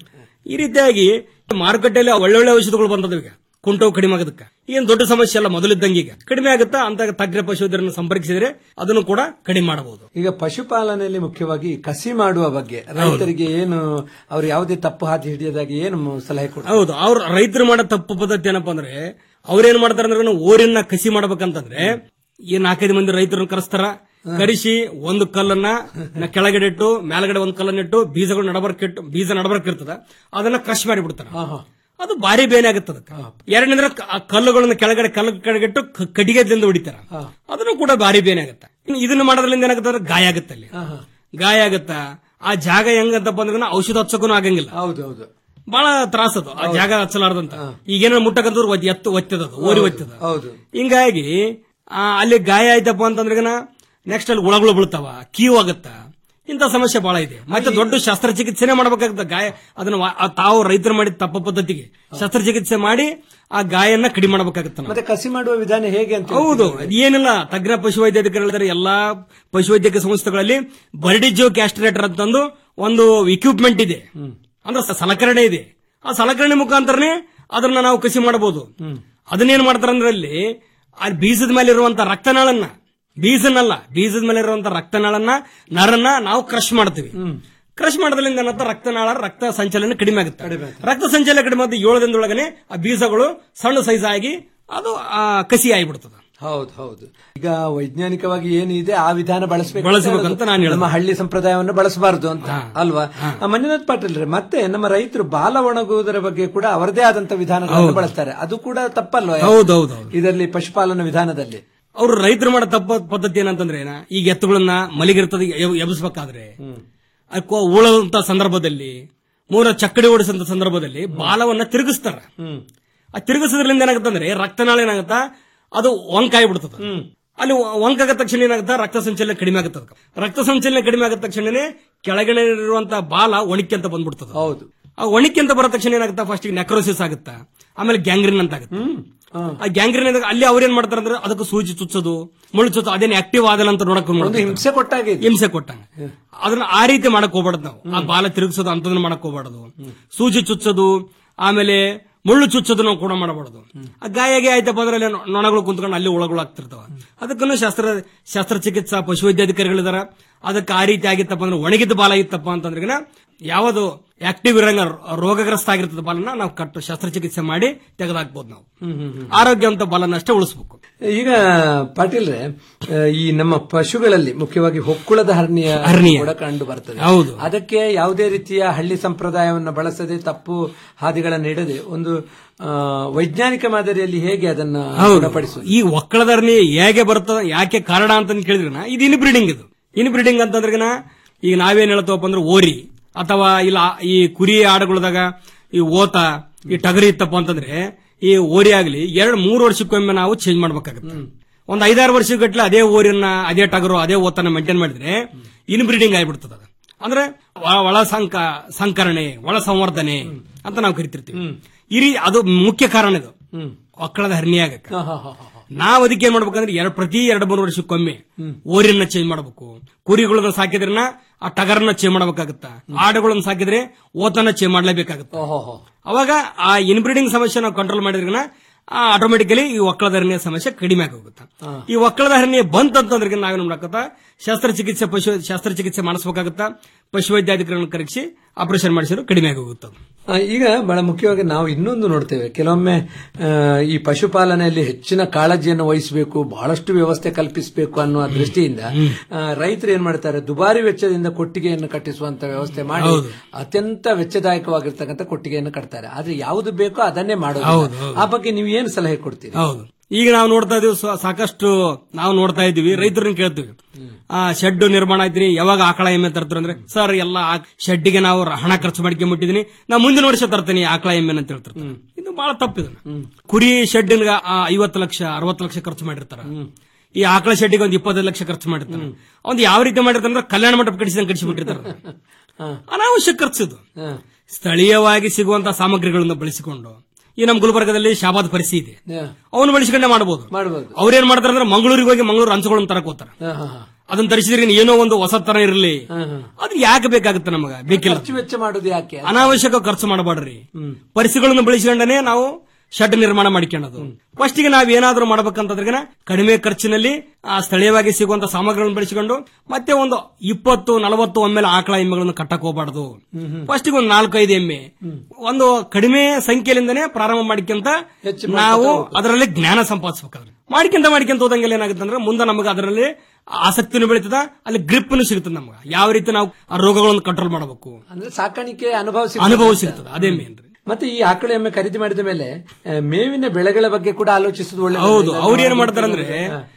ಈ ರೀತಿಯಾಗಿ ಮಾರುಕಟ್ಟೆಯಲ್ಲಿ ಒಳ್ಳೊಳ್ಳೆ ಔಷಧಗಳು ಬಂದದ ಈಗ ಕುಂಟವು ಕಡಿಮೆ ಆಗೋದಕ್ಕೆ ಏನ್ ದೊಡ್ಡ ಸಮಸ್ಯೆ ಅಲ್ಲ ಮೊದಲಿದ್ದಂಗೆ ಈಗ ಕಡಿಮೆ ಆಗುತ್ತಾ ಅಂತ ತಗ್ರ ಪಶುವೈದ್ಯರನ್ನು ಸಂಪರ್ಕಿಸಿದ್ರೆ ಅದನ್ನು ಕೂಡ ಕಡಿಮೆ ಮಾಡಬಹುದು ಈಗ ಪಶುಪಾಲನೆಯಲ್ಲಿ ಮುಖ್ಯವಾಗಿ ಕಸಿ ಮಾಡುವ ಬಗ್ಗೆ ರೈತರಿಗೆ ಏನು ಅವ್ರು ಯಾವುದೇ ತಪ್ಪು ಹಾದಿ ಹಿಡಿಯದಾಗಿ ಏನು ಮ- ಸಲಹೆ ಕೊಡ್ತಾರೆ ಹೌದು ಅವ್ರು ರೈತರು ಮಾಡೋ ತಪ್ಪು ಪದ್ಧತಿ ಏನಪ್ಪಾ ಅಂದ್ರೆ ಅವ್ರೇನ್ ಮಾಡ್ತಾರೆ ಅಂದ್ರೆ ಓರಿನ ಕಸಿ ಮಾಡ್ಬೇಕಂತಂದ್ರೆ ಈ ನಾಲ್ಕೈದು ಮಂದಿ ರೈತರನ್ನ ಕರೆಸ್ತಾರ ಕರೆಸಿ ಒಂದು ಕಲ್ಲನ್ನ ನ- ಕೆಳಗಡೆ ಇಟ್ಟು ಮೇಲ್ಗಡೆ ಒಂದು ಕಲ್ಲನ್ನ ಇಟ್ಟು ಬೀಜಗಳು ನಡಬರ್ಕಿಟ್ಟು ಬೀಜ ನಡಬರ್ಕಿರ್ತದ ಅದನ್ನ ಕ್ರಶ್ ಮಾಡಿಬಿಡ್ತಾರ ಅದು ಭಾರಿ ಬೇನೆ ಆಗುತ್ತೆ ಅದಕ್ಕೆ ಎರಡನೇಂದ್ರೆ ಕ- ಆ ಕಲ್ಲುಗಳನ್ನ ಕೆಳಗಡೆ ಕಲ್ಲು ಕೆಳಗಿಟ್ಟು ಕ- ಕಟ್ಟಿಗೆದಿಂದ ಹೊಡಿತಾರ ಅದನ್ನು ಕೂಡ ಭಾರಿ ಬೇನೆ ಆಗುತ್ತೆ ಇನ್ನು ಇದನ್ನ ಮಾಡೋದ್ರಿಂದ ಏನಾಗುತ್ತೆ ಅಂದ್ರೆ ಗಾಯ ಆಗುತ್ತೆ ಅಲ್ಲಿ ಗಾಯ ಆಗುತ್ತ ಆ ಜಾಗ ಹೆಂಗಂತಪ್ಪ ಅಂದ್ರೆ ಔಷಧ ಹಚ್ಚಕ್ಕೂ ಆಗಂಗಿಲ್ಲ ಹೌದೌದು ಬಹಳ ತ್ರಾಸ ಅದು ಆ ಜಾಗ ಹಚ್ಚಲಾರ್ದಂತ ಈಗೇನೋ ಮುಟ್ಟಕಂತವ್ರು ಒದ್- ಎತ್ತು ಒತ್ತದ ಅದು ಓರಿ ಒತ್ತದ ಹೌದು ಹಿಂಗಾಗಿ ಆ, ಅಲ್ಲಿ ಗಾಯ ಆಯ್ತಪ್ಪ ಅಂತಂದ್ರೆ ನೆಕ್ಸ್ಟ್ ಅಲ್ಲಿ ಹುಳಗಳು ಬೀಳ್ತಾವ ಕೀವು ಆಗತ್ತ ಇಂಥ ಸಮಸ್ಯೆ ಬಹಳ ಇದೆ ಮತ್ತೆ ದೊಡ್ಡ ಶಸ್ತ್ರಚಿಕಿತ್ಸೆನೆ ಮಾಡ್ಬೇಕಾಗುತ್ತೆ ಗಾಯ ಅದನ್ನ ವಾ- ಆ ತಾವು ರೈತರು ಮಾಡಿದ ತಪ್ಪ ಪದ್ಧತಿಗೆ ಶಸ್ತ್ರಚಿಕಿತ್ಸೆ ಮಾಡಿ ಆ ಗಾಯನ್ನ ಕಡಿಮೆ ಮಾಡ್ಬೇಕಾಗತ್ತ ನಾವು. ಮತ್ತೆ ಕಸಿ ಮಾಡುವ ವಿಧಾನ ಹೇಗೆ ಅಂತ ಹೌದು ಏನಿಲ್ಲ ತಜ್ಞ ಪಶುವೈದ್ಯಾಧಿಕಾರಿಗಳು ಹೇಳ್ತಾರೆ ಎಲ್ಲಾ ಪಶುವೈದ್ಯಕೀಯ ಸಂಸ್ಥೆಗಳಲ್ಲಿ ಬರ್ಡಿಜೋ ಕ್ಯಾಸ್ಟ್ರೇಟರ್ ಅಂತಂದು ಒಂದು ಇಕ್ವಿಪ್ಮೆಂಟ್ ಇದೆ ಅಂದ್ರೆ ಸ- ಸಲಕರಣೆ ಇದೆ ಆ ಸಲಕರಣೆ ಮುಖಾಂತರನೇ ಅದನ್ನ ನಾವು ಕಸಿ ಮಾಡಬಹುದು ಅದನ್ನೇನ್ ಮಾಡ್ತಾರೆ ಅಂದ್ರೆ ಅಲ್ಲಿ ಆ ಬೀಜದ ಮೇಲೆ ಇರುವಂತ ರಕ್ತನಾಳನ್ನ ಬೀಜನಲ್ಲ ಬೀಜದ ಮೇಲೆ ಇರುವಂತ ರಕ್ತನಾಳನ್ನ ನರನ್ನ ನಾವು ಕ್ರಶ್ ಮಾಡ್ತೀವಿ ಕ್ರಶ್ ಮಾಡೋದ್ರಿಂದ ಏನಂತ ರಕ್ತನಾಳ ರಕ್ತ ಸಂಚಲನ ಕಡಿಮೆ ಆಗುತ್ತೆ ರಕ್ತ ಸಂಚಲನ ಕಡಿಮೆ ಆದ ಏಳು ದಿನದೊಳಗನೆ ಆ ಬೀಜಗಳು ಸಣ್ಣ ಸೈಜ್ ಆಗಿ ಅದು ಆ, ಕಸಿ ಆಗಿಬಿಡ್ತದೆ ಹೌದು ಹೌದು ಈಗ ವೈಜ್ಞಾನಿಕವಾಗಿ ಏನಿದೆ ಆ ವಿಧಾನ ಬಳಸಬೇಕು ಬಳಸ್ಬೇಕಂತ ನಾನು ಹೇಳೋದು. ನಮ್ಮ ಹಳ್ಳಿ ಸಂಪ್ರದಾಯವನ್ನು ಬಳಸಬಾರದು ಅಂತ ಅಲ್ವಾ ಆ, ಮಂಜುನಾಥ್ ಪಾಟೀಲ್ ರೇ, ಮತ್ತೆ ನಮ್ಮ ರೈತರು ಬಾಲ ಒಣಗುವುದರ ಬಗ್ಗೆ ಕೂಡ ಅವರದೇ ಆದಂತ ವಿಧಾನಗಳನ್ನು ಹೌದು. ಬಳಸ್ತಾರೆ ಅದು ಕೂಡ ತಪ್ಪಲ್ವಾ ಹೌದೌದು ಇದರಲ್ಲಿ ಪಶುಪಾಲನಾ ವಿಧಾನದಲ್ಲಿ ಅವ್ರು ರೈತರು ಮಾಡೋ ತಪ್ಪ ಪದ್ಧತಿ ಏನಂತಂದ್ರೆ ಏನ ಈಗ ಎತ್ತುಗಳನ್ನ ಮಲಗಿರ್ತದೆ ಎಬ್- ಎಬ್ಬಿಸ್ಬೇಕಾದ್ರೆ ಅದಕ್ಕೋ ಉಳಂತ ಸಂದರ್ಭದಲ್ಲಿ ಮೂಲ ಚಕ್ಕಡಿ ಓಡಿಸಂತ ಸಂದರ್ಭದಲ್ಲಿ ಬಾಲವನ್ನ ತಿರುಗಿಸ್ತಾರ ಆ ತಿರುಗಿಸೋದ್ರಿಂದ ಏನಾಗುತ್ತಂದ್ರೆ ರಕ್ತನಾಳ ಏನಾಗುತ್ತಾ ಅದು ಒಂಕಾಯಿ ಬಿಡ್ತದ ಅಲ್ಲಿ ಒಂಕ್ ಆಗದ ತಕ್ಷಣ ಏನಾಗುತ್ತಾ ರಕ್ತ ಸಂಚಲನ ಕಡಿಮೆ ಆಗುತ್ತೆ ಅದಕ್ಕೆ. ರಕ್ತ ಸಂಚಲನ ಕಡಿಮೆ ಆಗದ ತಕ್ಷಣನೇ ಕೆಳಗಡೆ ಇರುವಂತ ಬಾಲ ಒಣಕ್ಕೆ ಅಂತ ಬಂದ್ಬಿಡ್ತದ ಹೌದು ಆ ಒಣಕ್ಕೆ ಅಂತ ಬರೋ ತಕ್ಷಣ ಏನಾಗುತ್ತಾ ಫಸ್ಟ್ ನೆಕ್ರೋಸಿಸ್ ಆಗುತ್ತಾ ಆಮೇಲೆ ಗ್ಯಾಂಗ್ರಿನ್ ಅಂತ ಆಗುತ್ತೆ ಆ ಗ್ಯಾಂಗ್ರಿನ್ ಆದಾಗ ಅಲ್ಲಿ ಅವ್ರೇನ್ ಮಾಡ್ತಾರೆ ಅಂದ್ರೆ ಅದಕ್ಕೆ ಸೂಜಿ ಚುಚ್ಚೋದು ಮುಳ್ಳು ಚುಚ್ಚೋದು ಅದೇನು ಆಕ್ಟಿವ್ ಆಗಲ್ಲ ಅಂತ ನೋಡಕ್ ಒಂದು ಹಿಂಸೆ ಕೊಟ್ಟಾಗೆ ಇದೆ. ಹಿಂಸೆ ಕೊಟ್ಟಂಗ ಅದನ್ನ ಆ ರೀತಿ ಮಾಡಕ್ ಹೋಗ್ಬಾರ್ದು ನಾವು ಆ ಬಾಲ ತಿರುಗಿಸೋದು ಅಂತದನ್ನ ಮಾಡಕ್ ಹೋಗ್ಬಾರ್ದು ಸೂಜಿ ಚುಚ್ಚೋದು ಆಮೇಲೆ ಮುಳ್ಳು ಚುಚ್ಚೋದು ನಾವು ಕೂಡ ಮಾಡಬಾರ್ದು ಆ ಗಾಯಗೆ ಆಯ್ತಪ್ಪ ಅಂದ್ರೆ ಅಲ್ಲಿ ನೊ- ನೊಣಗಳು ಕುಂತ್ಕೊಂಡು ಅಲ್ಲಿ ಹುಳಗಳು ಆಗ್ತಿರ್ತಾವ ಅದಕ್ಕೂ ಶಾಸ್ತ್ರ ಶಸ್ತ್ರಚಿಕಿತ್ಸಾ ಪಶುವೈದ್ಯಾಧಿಕಾರಿಗಳಿದಾರ ಅದಕ್ಕೆ ಆ ರೀತಿ ಆಗಿತ್ತಪ್ಪ ಅಂದ್ರೆ ಒಣಗಿದ ಬಾಲ ಇತ್ತಪ್ಪ ಅಂತಂದ್ರೆ ಯಾವುದು ಆಕ್ಟಿವ್ ಇರಂಗ ರೋಗಗ್ರಸ್ತ ಆಗಿರ್ತದ ಬಾಲನ್ನ ನಾವು ಕಟ್ಟು ಶಸ್ತ್ರಚಿಕಿತ್ಸೆ ಮಾಡಿ ತೆಗೆದಾಕ್ಬೋದು ನಾವು ಆರೋಗ್ಯವಂತ ಬಾಲನ್ನ ಅಷ್ಟೇ ಉಳಿಸ್ಬೇಕು ಈಗ ಪಾಟೀಲ್ರೆ ಆ, ಈ ನಮ್ಮ ಪಶುಗಳಲ್ಲಿ ಮುಖ್ಯವಾಗಿ ಹೊಕ್ಕುಳದ ಹರ್ನಿಯ ಹರ್ನಿಯ. ಕೂಡ ಕಂಡು ಬರ್ತದೆ ಹೌದು. ಅದಕ್ಕೆ ಯಾವುದೇ ರೀತಿಯ ಹಳ್ಳಿ ಸಂಪ್ರದಾಯವನ್ನು ಬಳಸದೆ ತಪ್ಪು ಹಾದಿಗಳನ್ನು ಇಡದೆ ಒಂದು ಆ, ವೈಜ್ಞಾನಿಕ ಮಾದರಿಯಲ್ಲಿ ಹೇಗೆ ಅದನ್ನ ಹೌದು ಗುಣಪಡಿಸುವುದು ಈ ಒಕ್ಕಳದರ್ನಿ ಹೇಗೆ ಬರ್ತದ ಯಾಕೆ ಕಾರಣ ಅಂತ ಕೇಳಿದ್ರನ ಇದು ಇನ್ ಬ್ರೀಡಿಂಗ್ ಇದು ಇನ್ ಬ್ರೀಡಿಂಗ್ ಅಂತಂದ್ರೆಗಿನ ಈಗ ನಾವೇನ್ ಹೇಳ್ತವಪ್ಪ ಅಂದ್ರೆ ಓರಿ ಅಥವಾ ಇಲ್ಲ ಈ ಕುರಿ ಆಡುಗಳದಾಗ ಈ ಓತ ಈ ಟಗರಿ ಇತ್ತಪ್ಪ ಅಂತಂದ್ರೆ ಈ ಓರಿ ಆಗ್ಲಿ ಎರಡ್ ಮೂರು ವರ್ಷಕ್ಕೊಮ್ಮೆ ನಾವು ಚೇಂಜ್ ಮಾಡ್ಬೇಕಾಗುತ್ತೆ ಒಂದ್ ಐದಾರು ವರ್ಷಗಟ್ಲೆ ಅದೇ ಓರಿಯನ್ನ ಅದೇ ಟಗರು ಅದೇ ಓತನ್ನ ಮೇಂಟೈನ್ ಮಾಡಿದ್ರೆ ಇನ್ ಬ್ರೀಡಿಂಗ್ ಆಗಿಬಿಡ್ತದ ಅದು. ಅಂದ್ರೆ ಒ- ಒಳ ಸಂಕ ಸಂಕರಣೆ ಒಳ ಸಂವರ್ಧನೆ ಅಂತ ನಾವು ಕರಿತಿರ್ತೀವಿ ಈ ರೀ ಅದು ಮುಖ್ಯ ಕಾರಣ ಇದು ಒಕ್ಕಳದ ಹರ್ನಿ ಆಗಕ್ಕೆ ನಾವ್ ಅದಕ್ಕೆ ಏನ್ ಮಾಡ್ಬೇಕಂದ್ರೆ ಎರಡ್ ಪ್ರತಿ ಎರಡು ಮೂರು ವರ್ಷಕ್ಕೊಮ್ಮೆ ಓರಿಯನ್ನ ಚೇಂಜ್ ಮಾಡ್ಬೇಕು ಕುರಿಗಳನ್ನ ಸಾಕಿದ್ರನ್ನ ಆ ಟಗರನ್ನ ಚೇಂಜ್ ಮಾಡ್ಬೇಕಾಗತ್ತ ಆಡುಗಳನ್ನ ಸಾಕಿದ್ರೆ ಓತನ್ನ ಚೇಂಜ್ ಮಾಡ್ಲೇಬೇಕಾಗತ್ತ ಅವಾಗ ಆ ಇನ್ಬ್ರೀಡಿಂಗ್ ಸಮಸ್ಯೆ ನಾವು ಕಂಟ್ರೋಲ್ ಮಾಡಿದ್ರನ ಆಟೋಮೆಟಿಕಲಿ ಈ ಒಕ್ಕಳದ ಹರಣಿಯ ಸಮಸ್ಯೆ ಕಡಿಮೆ ಆಗೋಗುತ್ತೆ ಈ ಒಕ್ಕಳದ ಹರಣಿಯ ಬಂತಂತಂದ್ರೆ ನಾವೇನ್ ಮಾಡಕತ್ತ ಶಸ್ತ್ರಚಿಕಿತ್ಸೆ ಪಶು ಶಸ್ತ್ರಚಿಕಿತ್ಸೆ ಮಾಡಿಸ್ಬೇಕಾಗತ್ತ ಪಶುವೈದ್ಯಾಧಿಕಾರಿಗಳನ್ನ ಕರೆಸಿ ಆಪರೇಷನ್ ಮಾಡಿಸಿದ್ರು ಕಡಿಮೆ ಆಗೋಗುತ್ತೆ ಅದು. ಆ, ಈಗ ಬಹಳ ಮುಖ್ಯವಾಗಿ ನಾವು ಇನ್ನೊಂದು ನೋಡ್ತೇವೆ ಕೆಲವೊಮ್ಮೆ ಆ, ಈ ಪಶುಪಾಲನೆಯಲ್ಲಿ ಹೆಚ್ಚಿನ ಕಾಳಜಿಯನ್ನು ವಹಿಸಬೇಕು ಬಹಳಷ್ಟು ವ್ಯವಸ್ಥೆ ಕಲ್ಪಿಸಬೇಕು ಅನ್ನುವ ದೃಷ್ಟಿಯಿಂದ ಆ, ರೈತರು ಏನ್ ಮಾಡ್ತಾರೆ ದುಬಾರಿ ವೆಚ್ಚದಿಂದ ಕೊಟ್ಟಿಗೆಯನ್ನು ಕಟ್ಟಿಸುವಂತ ವ್ಯವಸ್ಥೆ ಮಾಡಿ ಹೌದು. ಅತ್ಯಂತ ವೆಚ್ಚದಾಯಕವಾಗಿರ್ತಕ್ಕಂಥ ಕೊಟ್ಟಿಗೆಯನ್ನು ಕಟ್ತಾರೆ ಆದ್ರೆ ಯಾವುದು ಬೇಕೋ ಅದನ್ನೇ ಮಾಡೋದು ಹೌದು, ಹೌದು. ಆ ಬಗ್ಗೆ ನೀವು ಏನು ಸಲಹೆ ಕೊಡ್ತೀರಿ ಹೌದು ಈಗ ನಾವು ನೋಡ್ತಾ ಇದೀವಿ ಸ್ವ- ಸಾಕಷ್ಟು ನಾವು ನೋಡ್ತಾ ಇದೀವಿ ರೈತರನ್ನ ಕೇಳ್ತೀವಿ ಆ ಶೆಡ್ ನಿರ್ಮಾಣ ಆಯ್ತ್ರಿ ಯಾವಾಗ ಆಕಳ ಎಮ್ಮೆ ತರ್ತಾರೆ ಅಂದ್ರೆ ಸರ್ ಎಲ್ಲ ಶೆಡ್ಗೆ ನಾವು ರ- ಹಣ ಖರ್ಚು ಮಾಡ್ಕೊಂಡ್ಬಿಟ್ಟಿದೀನಿ ನಾ ಮುಂದಿನ ವರ್ಷ ತರ್ತೀನಿ ಆಕಳ ಎಮ್ಮೆ ಅಂತ ಹೇಳ್ತಿರ್ತಾರೆ ಇದು ಬಹಳ ತಪ್ಪಿದ ಕುರಿ ಶೆಡ್ ಐವತ್ತು ಲಕ್ಷ ಅರವತ್ತು ಲಕ್ಷ ಖರ್ಚು ಮಾಡಿರ್ತಾರ ಈ ಆಕಳ ಶೆಡ್ಡಿಗೆ ಒಂದು ಇಪ್ಪತ್ತೈದು ಲಕ್ಷ ಖರ್ಚು ಮಾಡಿರ್ತಾನೆ ಅವ್ನು ಯಾವ ರೀತಿ ಮಾಡಿರ್ತಾನೆ ಅಂದ್ರೆ ಕಲ್ಯಾಣ ಮಂಟಪ ಕಟ್ಟಿಸಿದಂಗೆ ಕಟ್ಟಿಸಿಬಿಟ್ಟಿರ್ತಾರೆ ಅನಾವಶ್ಯಕ ಖರ್ಚಿದು ಸ್ಥಳೀಯವಾಗಿ ಸಿಗುವಂತಹ ಸಾಮಗ್ರಿಗಳನ್ನು ಬಳಸಿಕೊಂಡು ಈ ನಮ್ಮ ಗುಲ್ಬರ್ಗದಲ್ಲಿ ಶಾಬಾದ್ ಪರಿಸ್ಥಿತಿ ಇದೆ ಅವನು ಬಳಸಿಕೊಂಡೇ ಮಾಡಬಹುದು ಮಾಡಬಹುದು ಅವ್ರೇನ್ ಮಾಡ್ತಾರೆ ಅಂದ್ರೆ ಮಂಗಳೂರಿಗೆ ಹೋಗಿ ಮಂಗಳೂರು ಹಂಚುಗಳನ್ನು ತರಕ್ ಹೋಗ್ತಾರೆ ಅದನ್ನ ತರಿಸಿದ್ರೆ ಏನೋ ಒಂದು ಹೊಸ ತರ ಇರಲಿ ಅದು ಯಾಕೆ ಬೇಕಾಗುತ್ತೆ ನಮಗ ಬೇಕಿಲ್ಲ ಖರ್ಚು ವೆಚ್ಚ ಮಾಡೋದು ಯಾಕೆ ಅನಾವಶ್ಯಕ ಖರ್ಚು ಮಾಡಬಾಡ್ರಿ ಪರಿಸ್ಥಿತಿಗಳನ್ನು ಬಳಸಿಕೊಂಡನೆ ನಾವು ಶೆಡ್ ನಿರ್ಮಾಣ ಮಾಡಿಕೊಳ್ಳೋದು ಫಸ್ಟ್ ಗೆ ನಾವ್ ಏನಾದ್ರೂ ಮಾಡ್ಬೇಕಂತಂದ್ರೆ ಕಡಿಮೆ ಖರ್ಚಿನಲ್ಲಿ ಆ ಸ್ಥಳೀಯವಾಗಿ ಸಿಗುವಂತ ಸಾಮಗ್ರಿಗಳನ್ನು ಬಳಸಿಕೊಂಡು ಮತ್ತೆ ಒಂದು ಇಪ್ಪತ್ತು ನಲವತ್ತು ಒಮ್ಮೆಲೆ ಆಕಳ ಎಮ್ಮೆಗಳನ್ನು ಕಟ್ಟಕ್ ಹೋಗಬಾರ್ದು ಫಸ್ಟ್ ಗೆ ಒಂದು ನಾಲ್ಕೈದು ಎಮ್ಮೆ ಒಂದು ಕಡಿಮೆ ಸಂಖ್ಯೆಯಿಂದನೇ ಪ್ರಾರಂಭ ಮಾಡಿಕೊಂತ ನಾವು ಅದರಲ್ಲಿ ಜ್ಞಾನ ಸಂಪಾದಿಸಬೇಕಾದ್ರೆ ಮಾಡ್ಕೊಂತ ಮಾಡ್ಕೊಂತ ಹೋದಂಗೆಲ್ಲ ಏನಾಗುತ್ತೆ ಅಂದ್ರೆ ಮುಂದೆ ನಮಗೆ ಅದರಲ್ಲಿ ಆಸಕ್ತಿನೂ ಬೆಳೀತದ ಅಲ್ಲಿ ಗ್ರಿಪ್ನು ಸಿಗುತ್ತದೆ ನಮ್ಗೆ ಯಾವ ರೀತಿ ನಾವು ಆ ರೋಗಗಳನ್ನು ಕಂಟ್ರೋಲ್ ಮಾಡಬೇಕು ಅಂದ್ರೆ ಸಾಕಾಣಿಕೆ ಅನುಭವ ಸಿಗ್ತದೆ. ಅನುಭವ ಸಿಗ್ತದೆ ಅದೇ ಮೇನ್ ಮತ್ತೆ ಈ ಆಕಳು ಎಮ್ಮೆ ಖರೀದಿ ಮಾಡಿದ ಮೇಲೆ ಆ, ಮೇವಿನ ಬೆಳೆಗಳ ಬಗ್ಗೆ ಕೂಡ ಆಲೋಚಿಸುವುದು ಒಳ್ಳೆ ಹೌದು ಅವ್ರು ಏನ್ ಮಾಡ್ತಾರಂದ್ರೆ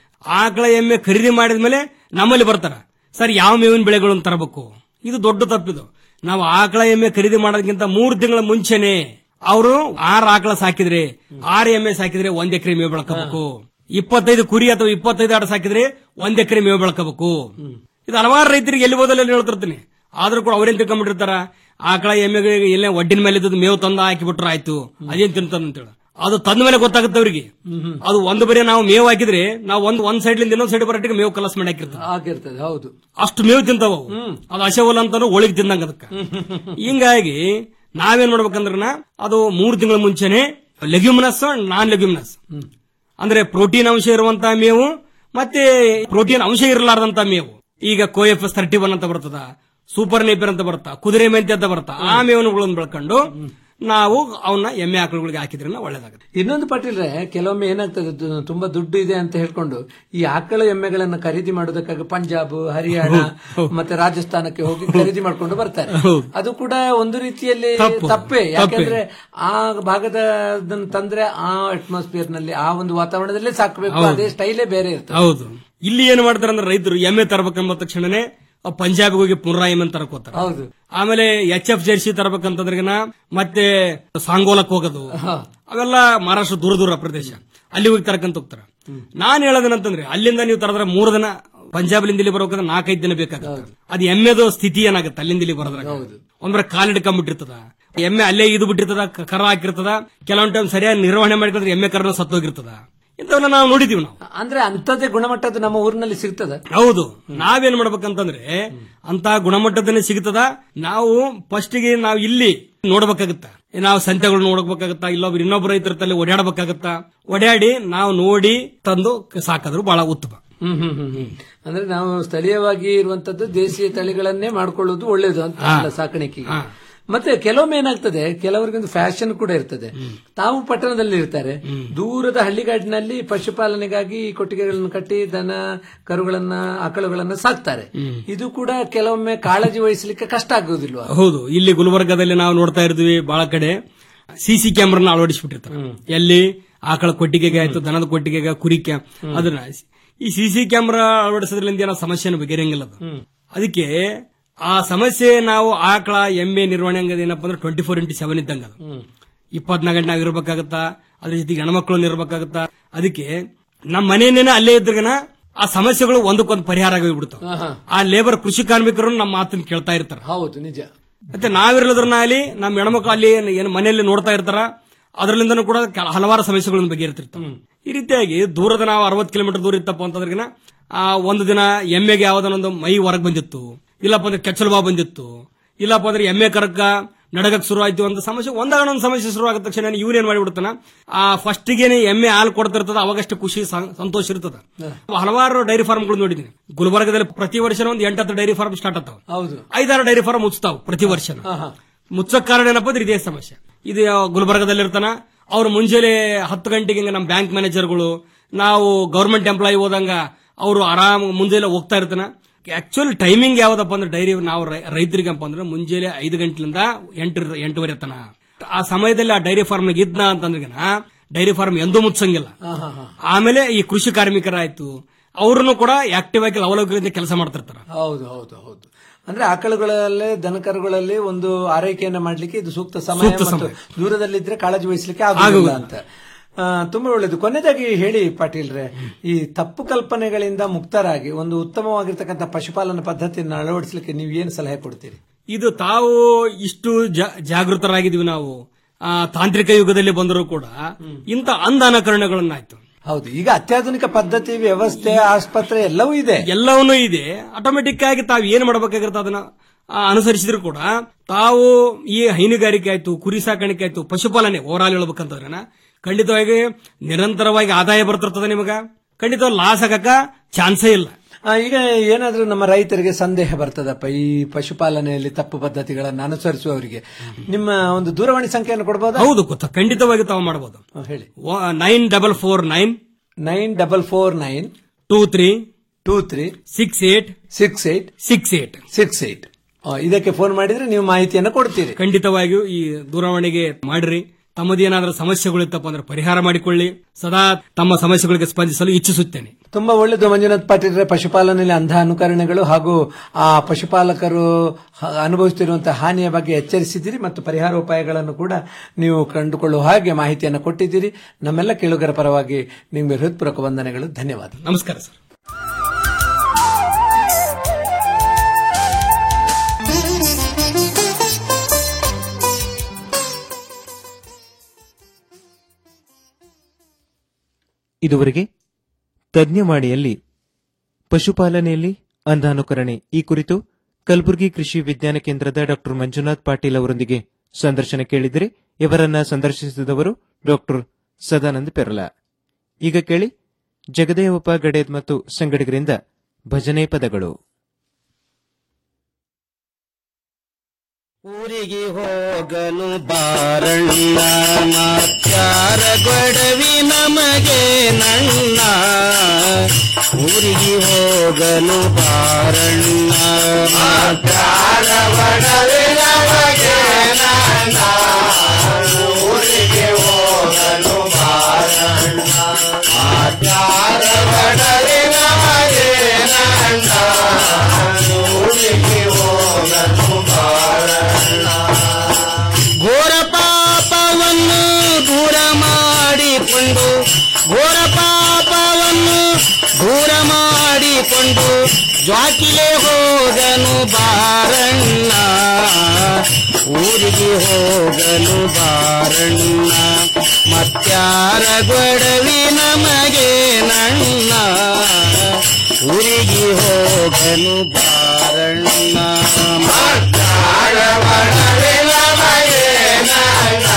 ಆಕಳ ಎಮ್ಮೆ ಖರೀದಿ ಮಾಡಿದ್ಮೇಲೆ ನಮ್ಮಲ್ಲಿ ಬರ್ತಾರ ಸರ್ ಯಾವ ಮೇವಿನ ಬೆಳೆಗಳನ್ನು ತರಬೇಕು ಇದು ದೊಡ್ಡ ತಪ್ಪಿದು ನಾವು ಆಕಳ ಎಮ್ಮೆ ಖರೀದಿ ಮಾಡೋದಕ್ಕಿಂತ ಮೂರು ತಿಂಗಳ ಮುಂಚೆನೆ ಅವರು ಆರು ಆಕಳ ಸಾಕಿದ್ರೆ ಆರು ಎಮ್ಮೆ ಸಾಕಿದ್ರೆ ಒಂದ್ ಎಕರೆ ಮೇವು ಬೆಳ್ಕೋಬೇಕು ಇಪ್ಪತ್ತೈದು ಕುರಿ ಅಥವಾ ಇಪ್ಪತ್ತೈದು ಆಡ ಸಾಕಿದ್ರೆ ಒಂದ್ ಎಕರೆ ಮೇವು ಬೆಳ್ಕೋಬೇಕು ಇದು ಹಲವಾರು ರೈತರಿಗೆ ಎಲ್ಲಿ ಹೋದಲ್ಲಿ ಹೇಳ್ತಿರ್ತೀನಿ ಆದ್ರೂ ಕೂಡ ಅವ್ರೇನ್ ತಿಳ್ಕೊಂಡ್ಬಿಟ್ಟಿರ್ತಾರ ಆಕಳ ಎಮ್ಮೆಗಳಿಗೆ ಎಲ್ಲೇ ಒಡ್ಡಿನ ಮೇಲೆ ಇದ್ದದ್ದು ಮೇವು ತಂದು ಹಾಕಿಬಿಟ್ರೆ ಆಯ್ತು ಅದೇನ್ ತಿಂತದ ಅಂತೇಳಿ ಅದು ತಂದ ಮೇಲೆ ಗೊತ್ತಾಗುತ್ತೆ ಅವ್ರಿಗೆ ಅದು ಒಂದು ಬರೀ ನಾವು ಮೇವು ಹಾಕಿದ್ರೆ ನಾವು ಒಂದ್ ಒಂದ್ ಸೈಡ್ ಇನ್ನೊಂದ್ ಸೈಡ್ ಬರೋಟಿಗೆ ಮೇವು ಕಲಸ್ ಮಾಡಿ ಹಾಕಿರ್ತಾರೆ ಆಗಿರ್ತದೆ ಹೌದು ಅಷ್ಟು ಮೇವು ತಿಂತಾವ ಅವು. ಅದು ಹಸೆವಲ್ಲ ಅಂತಾನು ಒಳಗೆ ತಿಂದಂಗ ಅದಕ್ಕೆ ಹಿಂಗಾಗಿ ನಾವೇನ್ ಮಾಡ್ಬೇಕಂದ್ರ ಅದು ಮೂರು ತಿಂಗಳ ಮುಂಚೆನೆ ಲೆಗ್ಯುಮಿನಸ್ ನಾನ್ ಲೆಗ್ಯುಮಿನಸ್ ಅಂದ್ರೆ ಪ್ರೋಟೀನ್ ಅಂಶ ಇರುವಂತಹ ಮೇವು ಮತ್ತೆ ಪ್ರೋಟೀನ್ ಅಂಶ ಇರಲಾರ್ದಂತ ಮೇವು ಈಗ ಕೋಎಫ್ ಎಸ್ ತರ್ಟಿ ಒನ್ ಅಂತ ಬರ್ತದ ಸೂಪರ್ ನೇಪಿಯರ್ ಅಂತ ಬರುತ್ತಾ ಕುದುರೆ ಮೆಂತೆ ಅಂತ ಬರುತ್ತಾ ಆ ಮೇವುಗಳನ್ನು ಬೆಳ್ಕೊಂಡು ನಾವು ಅವನ್ನ ಎಮ್ಮೆ ಆಕಳುಗಳಿಗೆ ಹಾಕಿದ್ರೆ ಒಳ್ಳೇದಾಗುತ್ತೆ ಇನ್ನೊಂದು ಪಾಟೀಲ್ರೆ ಕೆಲವೊಮ್ಮೆ ಏನಾಗ್ತದೆ ದು- ತುಂಬಾ ದುಡ್ಡು ಇದೆ ಅಂತ ಹೇಳ್ಕೊಂಡು ಈ ಆಕಳ ಎಮ್ಮೆಗಳನ್ನ ಖರೀದಿ ಮಾಡೋದಕ್ಕಾಗಿ ಪಂಜಾಬ್ ಹರಿಯಾಣ ಮತ್ತೆ ರಾಜಸ್ಥಾನಕ್ಕೆ ಹೋಗಿ ಖರೀದಿ ಮಾಡ್ಕೊಂಡು ಬರ್ತಾರೆ ಅದು ಕೂಡ ಒಂದು ರೀತಿಯಲ್ಲಿ ತಪ್ಪು. ತಪ್ಪೇ ತಪ್ಪೇ. ಯಾಕಂದ್ರೆ ಆ ಭಾಗದ ಅದನ್ನ ತಂದ್ರೆ ಆ ಅಟ್ಮಾಸ್ಫಿಯರ್ ನಲ್ಲಿ ಆ ಒಂದು ವಾತಾವರಣದಲ್ಲೇ ಸಾಕಬೇಕು ಹೌದು. ಅದೇ ಸ್ಟೈಲೇ ಬೇರೆ ಇರ್ತದೆ ಹೌದು ಇಲ್ಲಿ ಏನ್ ಮಾಡ್ತಾರೆ ಅಂದ್ರೆ ರೈತರು ಎಮ್ಮೆ ತರಬೇಕೆಂಬ ತಕ್ಷಣನೇ ಆ ಪಂಜಾಬ್ಗೆ ಹೋಗಿ ಪುನರಾ ಎಮ್ಮೆ ತರಕೋತಾರೆ ಹೌದು ಆಮೇಲೆ ಎಚ್ ಎಫ್ ಜರ್ಸಿ ತರಬೇಕಂತಂದ್ರೆಗಿನ ಮತ್ತೆ ಸಾಂಗೋಲಕ್ ಹೋಗೋದು ಅವೆಲ್ಲ ಮಹಾರಾಷ್ಟ್ರ ದೂರ ದೂರ ಪ್ರದೇಶ ಅಲ್ಲಿ ಹೋಗಿ ತರಕಂತ ಹೋಗ್ತಾರ ನಾನ್ ಹೇಳೋದೇನಂತಂದ್ರೆ ಅಲ್ಲಿಂದ ನೀವು ತರದ್ರೆ ಮೂರು ದಿನ ಪಂಜಾಬ್ಲಿಂದ ಇಲ್ಲಿ ಬರೋಕಂದ್ರೆ ನಾಲ್ಕೈದು ದಿನ ಬೇಕಾಗುತ್ತೆ ಅದು ಎಮ್ಮೆದು ಸ್ಥಿತಿ ಏನಾಗುತ್ತೆ ಅಲ್ಲಿಂದ ಇಲ್ಲಿ ಬರೋದ್ರಾಗ ಒಂದ್ರೆ ಕಾಲ್ ಹಿಡ್ಕೊಂಡ್ಬಿಟ್ಟಿರ್ತದ ಎಮ್ಮೆ ಅಲ್ಲೇ ಇದು ಬಿಟ್ಟಿರ್ತದ ಕ- ಕರ ಹಾಕಿರ್ತದ ಕೆಲವೊಂದ್ ಟೈಮ್ ಸರಿಯಾಗಿ ನಿರ್ವಹಣೆ ಮಾಡಿಕೊಂಡ್ರೆ ಎಮ್ಮೆ ಕರನ ಸತ್ತೋಗಿರ್ತದ ಇಂಥವನ್ನ ನಾವು ನೋಡಿದೀವಿ ನಾವು ಅಂದ್ರೆ ಅಂತದೇ ಗುಣಮಟ್ಟದ ನಮ್ಮ ಊರಿನಲ್ಲಿ ಸಿಗ್ತದ ಹೌದು ನಾವೇನ್ ಮಾಡ್ಬೇಕಂತಂದ್ರೆ ಅಂತ ಗುಣಮಟ್ಟದನೇ ಸಿಗ್ತದ ನಾವು ಫಸ್ಟ್ ಗೆ ನಾವು ಇಲ್ಲಿ ನೋಡ್ಬೇಕಾಗತ್ತ ನಾವು ಸಂತೆಗಳು ನೋಡ್ಬೇಕಾಗತ್ತ ಇಲ್ಲೊಬ್ರು ಇನ್ನೊಬ್ರು ರೈತರ ತಲೆ ಓಡಾಡ್ಬೇಕಾಗತ್ತ ಓಡಾಡಿ ನಾವು ನೋಡಿ ತಂದು ಸಾಕಿದ್ರು ಬಹಳ ಉತ್ತಮ ಹ್ಮ್ ಹ್ಮ್ ಹ್ಮ್ ಹ್ಮ್. ಅಂದ್ರೆ ನಾವು ಸ್ಥಳೀಯವಾಗಿ ಇರುವಂತದ್ದು ದೇಶೀಯ ತಳಿಗಳನ್ನೇ ಮಾಡ್ಕೊಳ್ಳೋದು ಒಳ್ಳೇದು ಅಂತ ಹಾ. ಅಲ್ಲ ಸಾಕಾಣಿಕೆಗೆ ಮತ್ತೆ ಕೆಲವೊಮ್ಮೆ ಏನಾಗ್ತದೆ ಕೆಲವರಿಗೊಂದು ಫ್ಯಾಷನ್ ಕೂಡ ಇರ್ತದೆ ತಾವು ಪಟ್ಟಣದಲ್ಲಿ ಇರ್ತಾರೆ ದೂರದ ಹಳ್ಳಿಗಾಡಿನಲ್ಲಿ ಪಶುಪಾಲನೆಗಾಗಿ ಕೊಟ್ಟಿಗೆಗಳನ್ನು ಕಟ್ಟಿ ದನ ಕರುಗಳನ್ನ ಆಕಳುಗಳನ್ನ ಸಾಕ್ತಾರೆ ಇದು ಕೂಡ ಕೆಲವೊಮ್ಮೆ ಕಾಳಜಿ ವಹಿಸಲಿಕ್ಕೆ ಕಷ್ಟ ಆಗುವುದಿಲ್ವಾ ಹೌದು ಇಲ್ಲಿ ಗುಲ್ಬರ್ಗದಲ್ಲಿ ನಾವು ನೋಡ್ತಾ ಇರ್ತೀವಿ ಬಹಳ ಕಡೆ ಸಿಸಿ ಕ್ಯಾಮ್ರಾನ ಅಳವಡಿಸ್ಬಿಟ್ಟಿರ್ತಾರೆ ಎಲ್ಲಿ ಆಕಳ ಕೊಟ್ಟಿಗೆಗೆ ಆಯ್ತು ದನದ ಕೊಟ್ಟಿಗೆಗೆ ಕುರಿ ಕ್ಯಾ ಅದನ್ನ ಈ ಸಿಸಿ ಕ್ಯಾಮ್ರಾ ಅಳವಡಿಸೋದ್ರಿಂದ ಏನೋ ಸಮಸ್ಯೆನ ಬಗೆಹರಿಯಂಗಿಲ್ಲ ಅದು ಅದಕ್ಕೆ ಆ ಸಮಸ್ಯೆ ನಾವು ಆಕಳ ಎಮ್ಮೆ ನಿರ್ವಹಣೆ ಹಂಗದ ಏನಪ್ಪಾ ಅಂದ್ರೆ ಟ್ವೆಂಟಿ ಫೋರ್ ಇಂಟು ಸೆವೆನ್ ಇದ್ದಂಗ ಅದು ಇಪ್ಪತ್ನಾಲ್ಕು ಗಂಟೆ ನಾವು ಇರ್ಬೇಕಾಗತ್ತಾ ಅದ್ರ ಜೊತೆಗೆ ಹೆಣ್ಮಕ್ಳು ಇರ್ಬೇಕಾಗತ್ತಾ ಅದಕ್ಕೆ ನಮ್ಮ ಮನೆಯನ್ನೇನ ಅಲ್ಲೇ ಇದ್ರಗನ ಆ ಸಮಸ್ಯೆಗಳು ಒಂದಕ್ಕೊಂದು ಪರಿಹಾರ ಆಗಿಬಿಡ್ತಾವ ಆ ಲೇಬರ್ ಕೃಷಿ ಕಾರ್ಮಿಕರು ನಮ್ಮ ಮಾತನ್ನ ಕೇಳ್ತಾ ಇರ್ತಾರೆ ಹೌದು ನಿಜ ಮತ್ತೆ ನಾವಿರಲದ್ರನ್ನ ಅಲ್ಲಿ ನಮ್ಮ ಹೆಣ್ಮಕ್ಳು ಅಲ್ಲಿ ಏನ್- ಏನು ಮನೆಯಲ್ಲಿ ನೋಡ್ತಾ ಇರ್ತಾರ ಅದರಲ್ಲಿಂದನೂ ಕೂಡ ಕೆಲ- ಹಲವಾರು ಸಮಸ್ಯೆಗಳನ್ನು ಬಗೆಹರ್ತಿರ್ತಾವ ಈ ರೀತಿಯಾಗಿ ದೂರದ ನಾವು ಅರವತ್ತು ಕಿಲೋಮೀಟರ್ ದೂರ ಇತ್ತಪ್ಪ ಅಂತಂದ್ರಿಗಿನ ಆ ಒಂದು ದಿನ ಎಮ್ಮೆಗೆ ಯಾವ್ದನ್ನೊಂದು ಮೈ ಹೊರಗೆ ಬಂದಿತ್ತು ಇಲ್ಲಪ್ಪ ಅಂದ್ರೆ ಕೆಚ್ಚಲು ಬಾ ಬಂದಿತ್ತು ಇಲ್ಲಪ್ಪ ಅಂದ್ರೆ ಎಮ್ಮೆ ಕರಕ ನಡಗಕ್ ಶುರು ಆಯ್ತು ಅಂತ ಸಮಸ್ಯೆ ಒಂದಾಗ ಒಂದು ಸಮಸ್ಯೆ ಶುರು ಆಗಿದ ತಕ್ಷಣ ಇವ್ರು ಏನ್ ಮಾಡಿಬಿಡ್ತಾನ ಆ ಫಸ್ಟ್ ಗೆನೆ ಎಮ್ಮೆ ಹಾಲು ಕೊಡ್ತಿರ್ತದ ಅವಾಗಷ್ಟು ಖುಷಿ ಸಂ- ಸಂತೋಷ ಇರ್ತದ ಹಲವಾರು ಡೈರಿ ಫಾರ್ಮ್ಗಳು ನೋಡಿದ್ದೀನಿ ಗುಲ್ಬರ್ಗದಲ್ಲಿ ಪ್ರತಿ ವರ್ಷ ಒಂದು ಎಂಟತ್ತು ಡೈರಿ ಫಾರ್ಮ್ ಸ್ಟಾರ್ಟ್ ಆಗ್ತಾವ ಹೌದು ಐದಾರು ಡೈರಿ ಫಾರ್ಮ್ ಮುಚ್ತಾವ ಪ್ರತಿ ವರ್ಷ ಮುಚ್ಚಕ್ ಕಾರಣ ಏನಪ್ಪ ಅಂದ್ರೆ ಇದೇ ಸಮಸ್ಯೆ ಇದು ಗುಲ್ಬರ್ಗದಲ್ಲಿ ಇರ್ತಾನ ಅವ್ರು ಮುಂಜಾನೆ ಹತ್ತು ಗಂಟೆಗೆ ಹಿಂಗ ನಮ್ಮ ಬ್ಯಾಂಕ್ ಮ್ಯಾನೇಜರ್ಗಳು ನಾವು ಗವರ್ಮೆಂಟ್ ಎಂಪ್ಲಾಯಿ ಹೋದಂಗ ಅವರು ಆರಾಮ್ ಮುಂಜಾನೆ ಹೋಗ್ತಾ ಇರ್ತಾನ ಆಕ್ಚುಲಿ ಟೈಮಿಂಗ್ ಯಾವ್ದಪ್ಪ ಅಂದ್ರೆ ಡೈರಿ ನಾವು ರೈ- ರೈತರಿಗಪ್ಪ ಅಂದ್ರೆ ಮುಂಜಾನೆ ಐದು ಗಂಟೆಲಿಂದ ಎಂಟು ಎಂಟುವರೆ ತನ ಆ ಸಮಯದಲ್ಲಿ ಆ ಡೈರಿ ಫಾರ್ಮ್ ಇದ್ನ ಅಂತಂದ್ರೆ ಡೈರಿ ಫಾರ್ಮ್ ಎಂದೂ ಮುಚ್ಚಂಗಿಲ್ಲ ಆಮೇಲೆ ಈ ಕೃಷಿ ಕಾರ್ಮಿಕರಾಯ್ತು ಅವ್ರನ್ನು ಕೂಡ ಆಕ್ಟಿವ್ ಆಗಿ ಲವಲವಿಕೆಯಿಂದ ಕೆಲಸ ಮಾಡ್ತಿರ್ತಾರ ಹೌದು ಹೌದು ಹೌದು ಅಂದ್ರೆ ಆಕಳುಗಳಲ್ಲೇ ದನಕರುಗಳಲ್ಲಿ ಒಂದು ಆರೈಕೆಯನ್ನ ಮಾಡ್ಲಿಕ್ಕೆ ಇದು ಸೂಕ್ತ ಸಮಯ ಸೂಕ್ತ ಮತ್ತು ಸಮಯ. ದೂರದಲ್ಲಿದ್ರೆ ಕಾಳಜಿ ವಹಿಸಲಿಕ್ಕೆ ಆಗುದಿಲ್ಲ ಆಗುವುದಿಲ್ಲ. ಅಂತ ಆ, ತುಂಬಾ ಒಳ್ಳೇದು ಕೊನೆಯದಾಗಿ ಹೇಳಿ ಪಾಟೀಲ್ರೆ ಈ ತಪ್ಪು ಕಲ್ಪನೆಗಳಿಂದ ಮುಕ್ತರಾಗಿ ಒಂದು ಉತ್ತಮವಾಗಿರ್ತಕ್ಕಂಥ ಪಶುಪಾಲನಾ ಪದ್ಧತಿಯನ್ನು ಅಳವಡಿಸಲಿಕ್ಕೆ ನೀವು ಏನು ಸಲಹೆ ಕೊಡ್ತೀರಿ ಇದು ತಾವು ಇಷ್ಟು ಜಾ- ಜಾಗೃತರಾಗಿದ್ದೀವಿ ನಾವು ಆ, ತಾಂತ್ರಿಕ ಯುಗದಲ್ಲಿ ಬಂದರೂ ಕೂಡ ಇಂಥ ಅಂಧ ಅನುಕರಣಗಳನ್ನಾಯ್ತು ಹೌದು ಈಗ ಅತ್ಯಾಧುನಿಕ ಪದ್ಧತಿ ವ್ಯವಸ್ಥೆ ಆಸ್ಪತ್ರೆ ಎಲ್ಲವೂ ಇದೆ ಎಲ್ಲವನ್ನೂ ಇದೆ ಆಟೋಮೆಟಿಕ್ ಆಗಿ ತಾವು ಏನ್ ಮಾಡಬೇಕಾಗಿರುತ್ತೆ ಅದನ್ನ ಆ, ಅನುಸರಿಸಿದ್ರು ಕೂಡ ತಾವು ಈ ಹೈನುಗಾರಿಕೆ ಆಯ್ತು ಕುರಿ ಸಾಕಾಣಿಕೆ ಆಯ್ತು ಪಶುಪಾಲನೆ ಓವರಾಲ್ ಹೇಳ್ಬೇಕಂತಂದ್ರೆ ಖಂಡಿತವಾಗಿ ನಿರಂತರವಾಗಿ ಆದಾಯ ಬರ್ತಿರ್ತದೆ ನಿಮಗ ಖಂಡಿತವಾಗಿ ಲಾಸ್ ಆಗಕ ಚಾನ್ಸೇ ಇಲ್ಲ ಆ, ಈಗ ಏನಾದ್ರೂ ನಮ್ಮ ರೈತರಿಗೆ ಸಂದೇಹ ಬರ್ತದಪ್ಪ ಈ ಪಶುಪಾಲನೆಯಲ್ಲಿ ತಪ್ಪು ಪದ್ಧತಿಗಳನ್ನು ಅನುಸರಿಸುವವರಿಗೆ ನಿಮ್ಮ ಒಂದು ದೂರವಾಣಿ ಸಂಖ್ಯೆಯನ್ನು ಕೊಡಬಹುದಾ ಹೌದು ಗೊತ್ತಾ ಖಂಡಿತವಾಗಿ ತಾವು ಮಾಡಬಹುದು ಹೇಳಿ nine double four nine nine double four nine two three two three six eight six eight six eight six eight ಇದಕ್ಕೆ ಫೋನ್ ಮಾಡಿದ್ರೆ ನೀವು ಮಾಹಿತಿಯನ್ನು ಕೊಡ್ತೀರಿ ಖಂಡಿತವಾಗಿಯೂ ಈ ದೂರವಾಣಿಗೆ ಮಾಡಿರಿ ತಮ್ಮದೇನಾದ್ರೂ ಸಮಸ್ಯೆಗಳಿತ್ತಪ್ಪ ಅಂದ್ರೆ ಪರಿಹಾರ ಮಾಡಿಕೊಳ್ಳಿ ಸದಾ ತಮ್ಮ ಸಮಸ್ಯೆಗಳಿಗೆ ಸ್ಪಂದಿಸಲು ಇಚ್ಛಿಸುತ್ತೇನೆ ತುಂಬಾ ಒಳ್ಳೆಯದು ಮಂಜುನಾಥ್ ಪಾಟೀಲ್ರೆ ಪಶುಪಾಲನೆಯಲ್ಲಿ ಅಂಧ ಅನುಕರಣೆಗಳು ಹಾಗೂ ಆ ಪಶುಪಾಲಕರು ಹ- ಅನುಭವಿಸುತ್ತಿರುವಂತಹ ಹಾನಿಯ ಬಗ್ಗೆ ಎಚ್ಚರಿಸಿದ್ದೀರಿ ಮತ್ತು ಪರಿಹಾರ ಉಪಾಯಗಳನ್ನು ಕೂಡ ನೀವು ಕಂಡುಕೊಳ್ಳುವ ಹಾಗೆ ಮಾಹಿತಿಯನ್ನು ಕೊಟ್ಟಿದ್ದೀರಿ ನಮ್ಮೆಲ್ಲ ಕೇಳುಗರ ಪರವಾಗಿ ನಿಮಗೆ ಹೃತ್ಪೂರ್ವಕ ವಂದನೆಗಳು ಧನ್ಯವಾದ ನಮಸ್ಕಾರ ಸರ್ ಇದುವರೆಗೆ ತಜ್ಞವಾಣಿಯಲ್ಲಿ ಪಶುಪಾಲನೆಯಲ್ಲಿ ಅಂಧಾನುಕರಣೆ ಈ ಕುರಿತು ಕಲಬುರಗಿ ಕೃಷಿ ವಿಜ್ಞಾನ ಕೇಂದ್ರದ ಡಾಕ್ಟರ್ ಮಂಜುನಾಥ್ ಪಾಟೀಲ್ ಅವರೊಂದಿಗೆ ಸಂದರ್ಶನ ಕೇಳಿದರೆ ಇವರನ್ನ ಸಂದರ್ಶಿಸಿದವರು ಡಾಕ್ಟರ್ ಸದಾನಂದ ಪೆರ್ಲ ಈಗ ಕೇಳಿ ಜಗದೇವಪ್ಪ ಗಡೇದ್ ಮತ್ತು ಸಂಗಡಿಗರಿಂದ ಭಜನೆ ಪದಗಳು ಊರಿಗೆ ಹೋಗಲು ಬಾರಣ್ಣ ಮಾತ್ಯಾರ ಗೊಡವಿ ನಮಗೆ ನನ್ನ ಊರಿಗೆ ಹೋಗಲು ಬಾರಣ್ಣ ಮಾತ್ಯಾರ ಗೊಡವಿ ನಮಗೆ ನನ್ನ ಊರಿಗೆ ಹೋಗಲು ಬಾರಣ್ಣ ಮಾತ್ಯಾರ ಗೊಡವಿ ನಮಗೆ ನನ್ನ ಊರಿಗೆ ಹೋಗಲು ಬಾರಣ್ಣ ಘೋರ ಪಾಪವನ್ನು ದೂರ ಮಾಡಿಕೊಂಡು ಘೋರ ಪಾಪವನ್ನು ದೂರ ಮಾಡಿಕೊಂಡು ಜ್ವಾಕಿಲೆ ಹೋಗನು ಬಾರಣ್ಣ ಊರಿಗೆ ಹೋಗಲು ಬಾರಣ್ಣ ಮತ್ಯಾರ ಗೊಡವಿ ನಮಗೆ ನನ್ನ ಊರಿಗೆ ಹೋಗನು ಬಾರಣ್ಣ ಮತ್ಯಾರ ಗೊಡವಿ ನಮಗೆ ನನ್ನ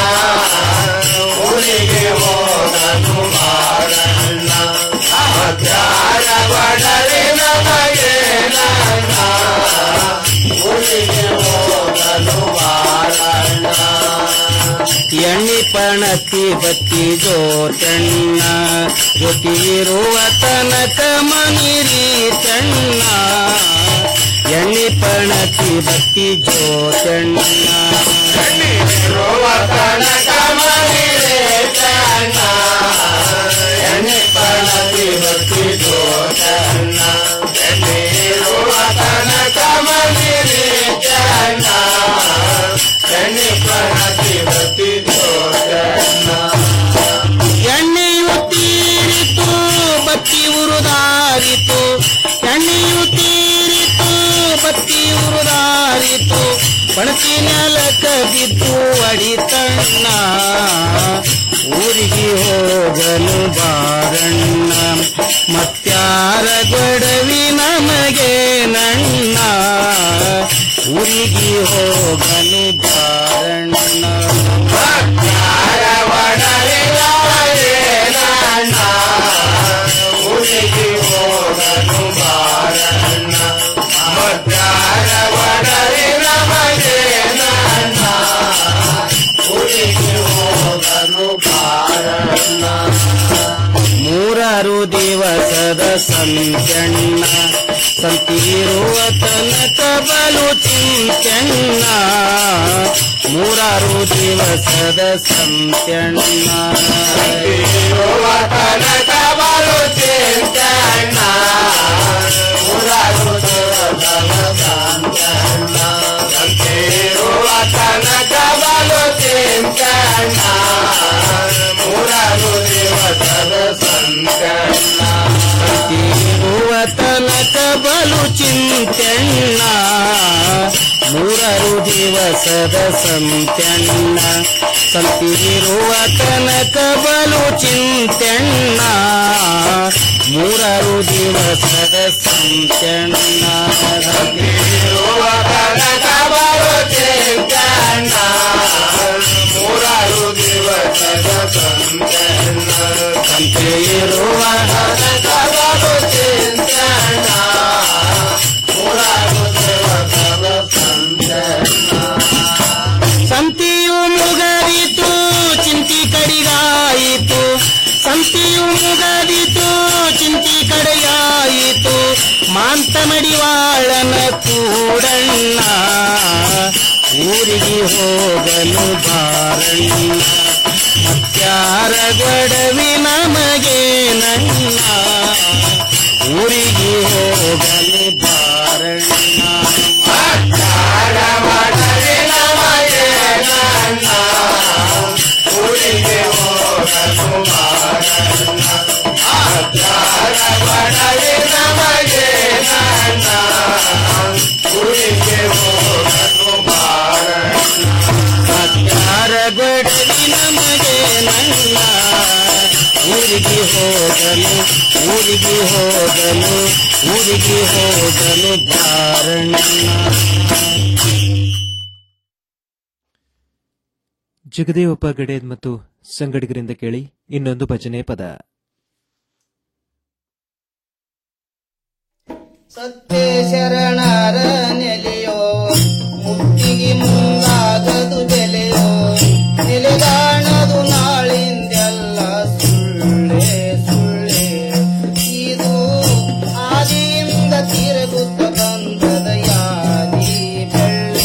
ಊರಿಗೆ ಹೋಗನು ಬಾರಣ್ಣ ಮತ್ಯಾರ ಗೊಡವಿ ನಮಗೆ ನನ್ನ ಊರಿಗೆ ಹೋಗನು ಬಾರಣ್ಣ ಎಣ್ಣಿ ಪಣತಿ ಬತ್ತಿ ಜೋತಣ್ಣ ಜೊತೆಯಿರುವ ತನಕ ಮನಿರಿ ತಣ್ಣ ಎಣ್ಣಿ ಪಣತಿ ಬತ್ತಿ ಜೋತಣ್ಣ ಎಣ್ಣಿರುವ ತನಕ ಮನಿರಿ ತಣ್ಣ ಎಣ್ಣಿ ಪಣತಿ ಬತ್ತಿ ಜೋತಣ್ಣ ಎಣ್ಣಿರುವ ತನಕ ಮನಿರಿ ತಣ್ಣ ಎಣ್ಣೆ ಪಣತಿ ಬತ್ತಿ ಜೋತಣ್ಣ ಎಣ್ಣೆಯು ತೀರಿತು ಬತ್ತಿ ಉರುದಾರಿತು ಎಣ್ಣೆಯು ತೀರಿತು ಬತ್ತಿ ಉರುದಾರಿತು ಪಣತಿ ನೆಲಕ ಬಿದ್ದು ಅಡಿತಣ್ಣ ಊರಿಗೆ ಹೋಗಲು ಬಾರಣ್ಣ ಮತ್ಯಾರ ಗೊಡವಿ ನಮಗೆ ನನ್ನ ಊರಿಗೆ ಹೋಗಲು ಬಾರಣ್ಣ ಮತ್ಯಾರ ಗೊಡವಿ ನಮಗೆ ನನ್ನ ಊರಿಗೆ ಹೋಗಲು ಬಾರಣ್ಣ ಮತ್ಯಾರ ಗೊಡವಿ ನಮಗೆ ನನ್ನ ಊರಿಗೆ ಹೋಗಲು ಬಾರಣ್ಣ ಮೂರಾರು ದಿವಸದ ಸಂಚಣ್ಣ ಸಂತಿರುವ ತನಕ ಬಲು ಚಿಂಚಣ್ಣ ಮೂರಾರು ದಿವಸದ ಸಂತ್ಯಣ್ಣ ತನಕ ಬಲು ಚಿಂಚಣ್ಣ ಮೂರಾರು ದಿವಸದ ಸಂತ್ಯಣ್ಣ ಸಂತಿರುವ ತನಕ ಬಲು ಚಿಂಚಣ್ಣ ಮೂರಾರು ದಿವಸ ಚಿಂತೆಣ್ಣ ಮೂರರು ದಿವಸದ ಸಂತ್ಯಣ್ಣ ಸಂತಿರುವ ತನಕ ಬಲು ಚಿಂತೆಣ್ಣ ಮೂರರು ದಿವಸದ ಸಂತ್ಯಣ್ಣ ಸಂತಿರುವ ತನಕ ಬಲು ಚಿಂತೆಣ್ಣ ಮೂರಾರು ದಿವಸದ ಸಂತ್ಯಣ್ಣ ಸಂತೆಯಿರುವ ತನಕ ಬಲು ಚಿಂತೆಣ್ಣ ಮೂರಾರು ದಿವಸದ ಸಂತಿಯು ಮುಗದಿತು ಚಿಂತಿ ಕಡಿಗಾಯಿತು ಸಂತಿಯು ಮುಗದಿತು ಚಿಂತಿ ಕಡೆಯಾಯಿತು ಮಾಂತ ಮಡಿವಾಳನ ಕೂಡಣ್ಣ ಊರಿಗೆ ಹೋಗಲು ಬಾರಣ್ಣ ಮತ್ಯಾರ ಗೊಡವಿ ನಮಗೆ ನನ್ನ ಊರಿಗೆ ಹೋಗಲು ಬಾರಣ್ಣ ಮತ್ಯಾರ ಗೊಡವಿ ನಮಗೆ ನನ್ನ ಊರಿಗೆ ಹೋಗಲು ಬಾರಣ್ಣ ಮತ್ಯಾರ ಗೊಡವಿ ನಮಗೆ ನನ್ನ ಊರಿಗೆ ಹೋಗಲು ಬಾರಣ್ಣ ಮತ್ಯಾರ ಗೊಡವಿ ನಮಗೆ ನನ್ನ ಊರಿಗೆ ಹೋಗಲು ಊರಿಗೆ ಹೋಗಲು ಊರಿಗೆ ಹೋಗಲು ಬಾರಣ್ಣ ಜಗದೇವಪ್ಪ ಗಡೇದ್ ಮತ್ತು ಸಂಗಡಿಗರಿಂದ ಕೇಳಿ ಇನ್ನೊಂದು ಭಜನೆ ಪದ ಸತ್ಯ ಶರಣರ ನೆಲೆಯೋ ಮುಕ್ತಿಗೆ ಮುಂದಾಗದು ಬೆಲೆಯೋ ನೆಲೆಗಾಣದು ನಾಳಿಂದೆಲ್ಲ ಸುಳ್ಳೆ ಸುಳ್ಳೆ ಇದು ಆದಿಯಿಂದ ತಿರುಗುತ್ತ ಬಂದದ ಯಾದಿ ಬೆಳ್ಳಿ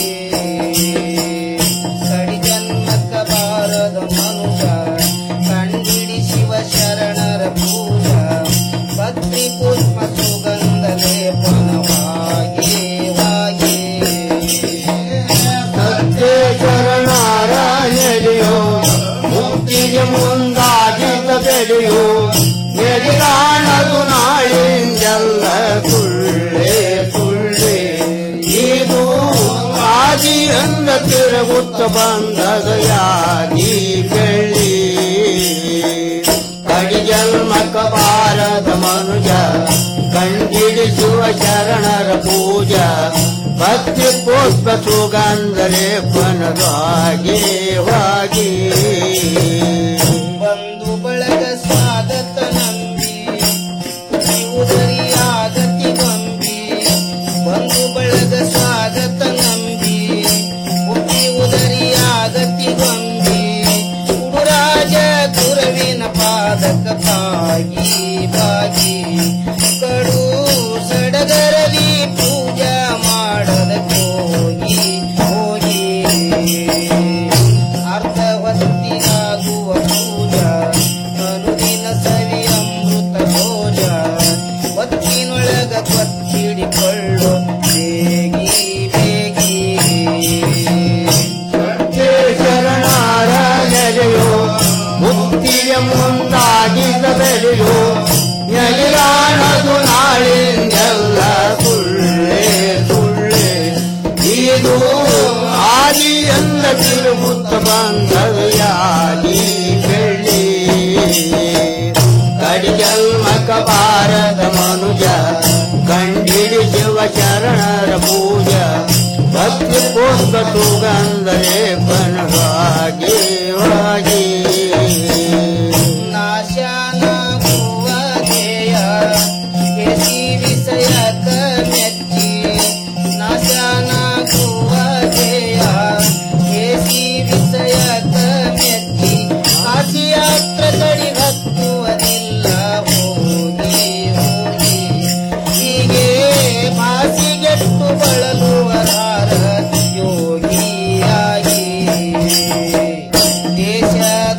ಕಡಿ ಜನ್ಮಕ್ಕ ಬಾರದ ಮನುಷ್ಯ ಕಂಡಿಡಿ ಶಿವ ಶರಣರ ಪೂಜಾ ಭಕ್ತಿ ಪುಷ್ಪ ಸುಗಂಧ ಲೇಪನವಾಗಿ ವಾಗಿ ಸತ್ಯ ಶರಣರ ನೆಲೆಯೋ ಮುಕ್ತಿಗೆ ಮುಂದಾಗಿದ್ದ ಬೆಲೆಯೋ ಎದಿರಾಣದು ನಾಳಿಂದೆಲ್ಲ ಸುಳ್ಳೆ ಸುಳ್ಳೆ ಇದು ಆದಿಯಿಂದ ತಿರುಗುತ್ತ ಬಂದದ ಯಾದಿ ಬೆಳ್ಳಿ ಕಡಿ ಜನ್ಮಕ ಬಾರದ ಮನುಜ ಕಂಡಿಡಿಸುವ ಶರಣರ ಪೂಜಾ ಭಕ್ತಿ ಪುಷ್ಪ ಸುಗಂಧ ಲೇಪನವಾಗಿ ವಾಗಿ ಬಂಧು ಬಳಗ ಸ್ವಾಗತ ನಂಬಿ ಉದರಿಯಾಗತಿ ಬಂಬಿ ಬಂಧು ಬಳಗ ಸ್ವಾಗತ ನಂಬಿ ಉಪ್ಪಿ ಉದರಿಯಾಗತಿ ಗೊಂಬಿ ಉಡುರಾಜ ಗುರುವಿನ ಪಾದಕ ಬಾಗಿ ಬಾಗಿ ಕಡು ಸಡಗರಲಿ ಪೂಜಾ ಮಾಡದ ಹೋಗಿ ಹೋಗಿ ಅರ್ಧ ಹೊತ್ತಿನಾಗುವ ಪೂಜಾ ಅನುದಿನ ಸವಿ ಅಮೃತ ಭೋಜ ಒತ್ತಿನೊಳಗ ಕೊತ್ತಿಡಿಕೊಳ್ಳು ಬೇಗಿ ಬೇಗಿ ಶರಣಾರ ನೆಲೆಯೋ ಮುಕ್ತಿಯ ಮುಂದಾಗಿದ್ದ ಬೆಲೆಯೋ ನೆಲೆಯಾಣದು ನಾಳಿಂದೆಲ್ಲ ಸುಳ್ಳೆ ಸುಳ್ಳೆ ಇದು ಆದಿಯಂದ ತಿರುಗುತ್ತ ಬಂದದ ಯಾದಿ ಬೆಳ್ಳಿ ಕಡಿ ಜನ್ಮಕ ಬಾರದ ಮನುಜ ಕಂಡಿಡಿ ಶಿವ ಶರಣರ ಪೂಜಾ ಭಕ್ತಿ ಪುಷ್ಪ ಸುಗಂಧ ಲೇಪನವಾಗಿ ವಾಗಿ ನಾಶನಾಗುವ ಧ್ಯೇಯ ಕೆಸಿ ವಿಷಯಕ ಮೆಚ್ಚಿ ನಾಶನಾಗುವ ಧ್ಯೇಯ ಕೆಸಿ ವಿಷಯಕ ಮೆಚ್ಚಿ ಕಾಶಿಯಾತ್ರ ಕಡಿ ಹತ್ತುವುದಿಲ್ಲ ಹೋಗಿ ಹೋಗಿ ಹೀಗೆ ಮಾಸಿಗೆಟ್ಟು ಬಳಲುವರಾರ ಯೋಗಿಯಾಗಿ ದೇಶದ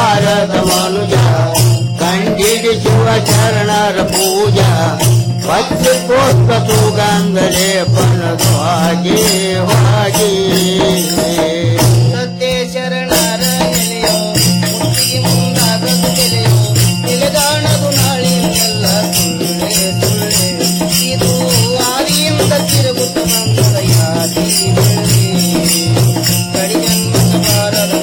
ಬಾರದ ಮನುಜ ಕಂಡಿಡಿಸುವ ಶರಣರ ಪೂಜಾ ಪಚ್ಚಕೋತ್ತ ಸುಗಂಧಲೆ ಪನದು ಹಾಗೆ ಹಾಗೆ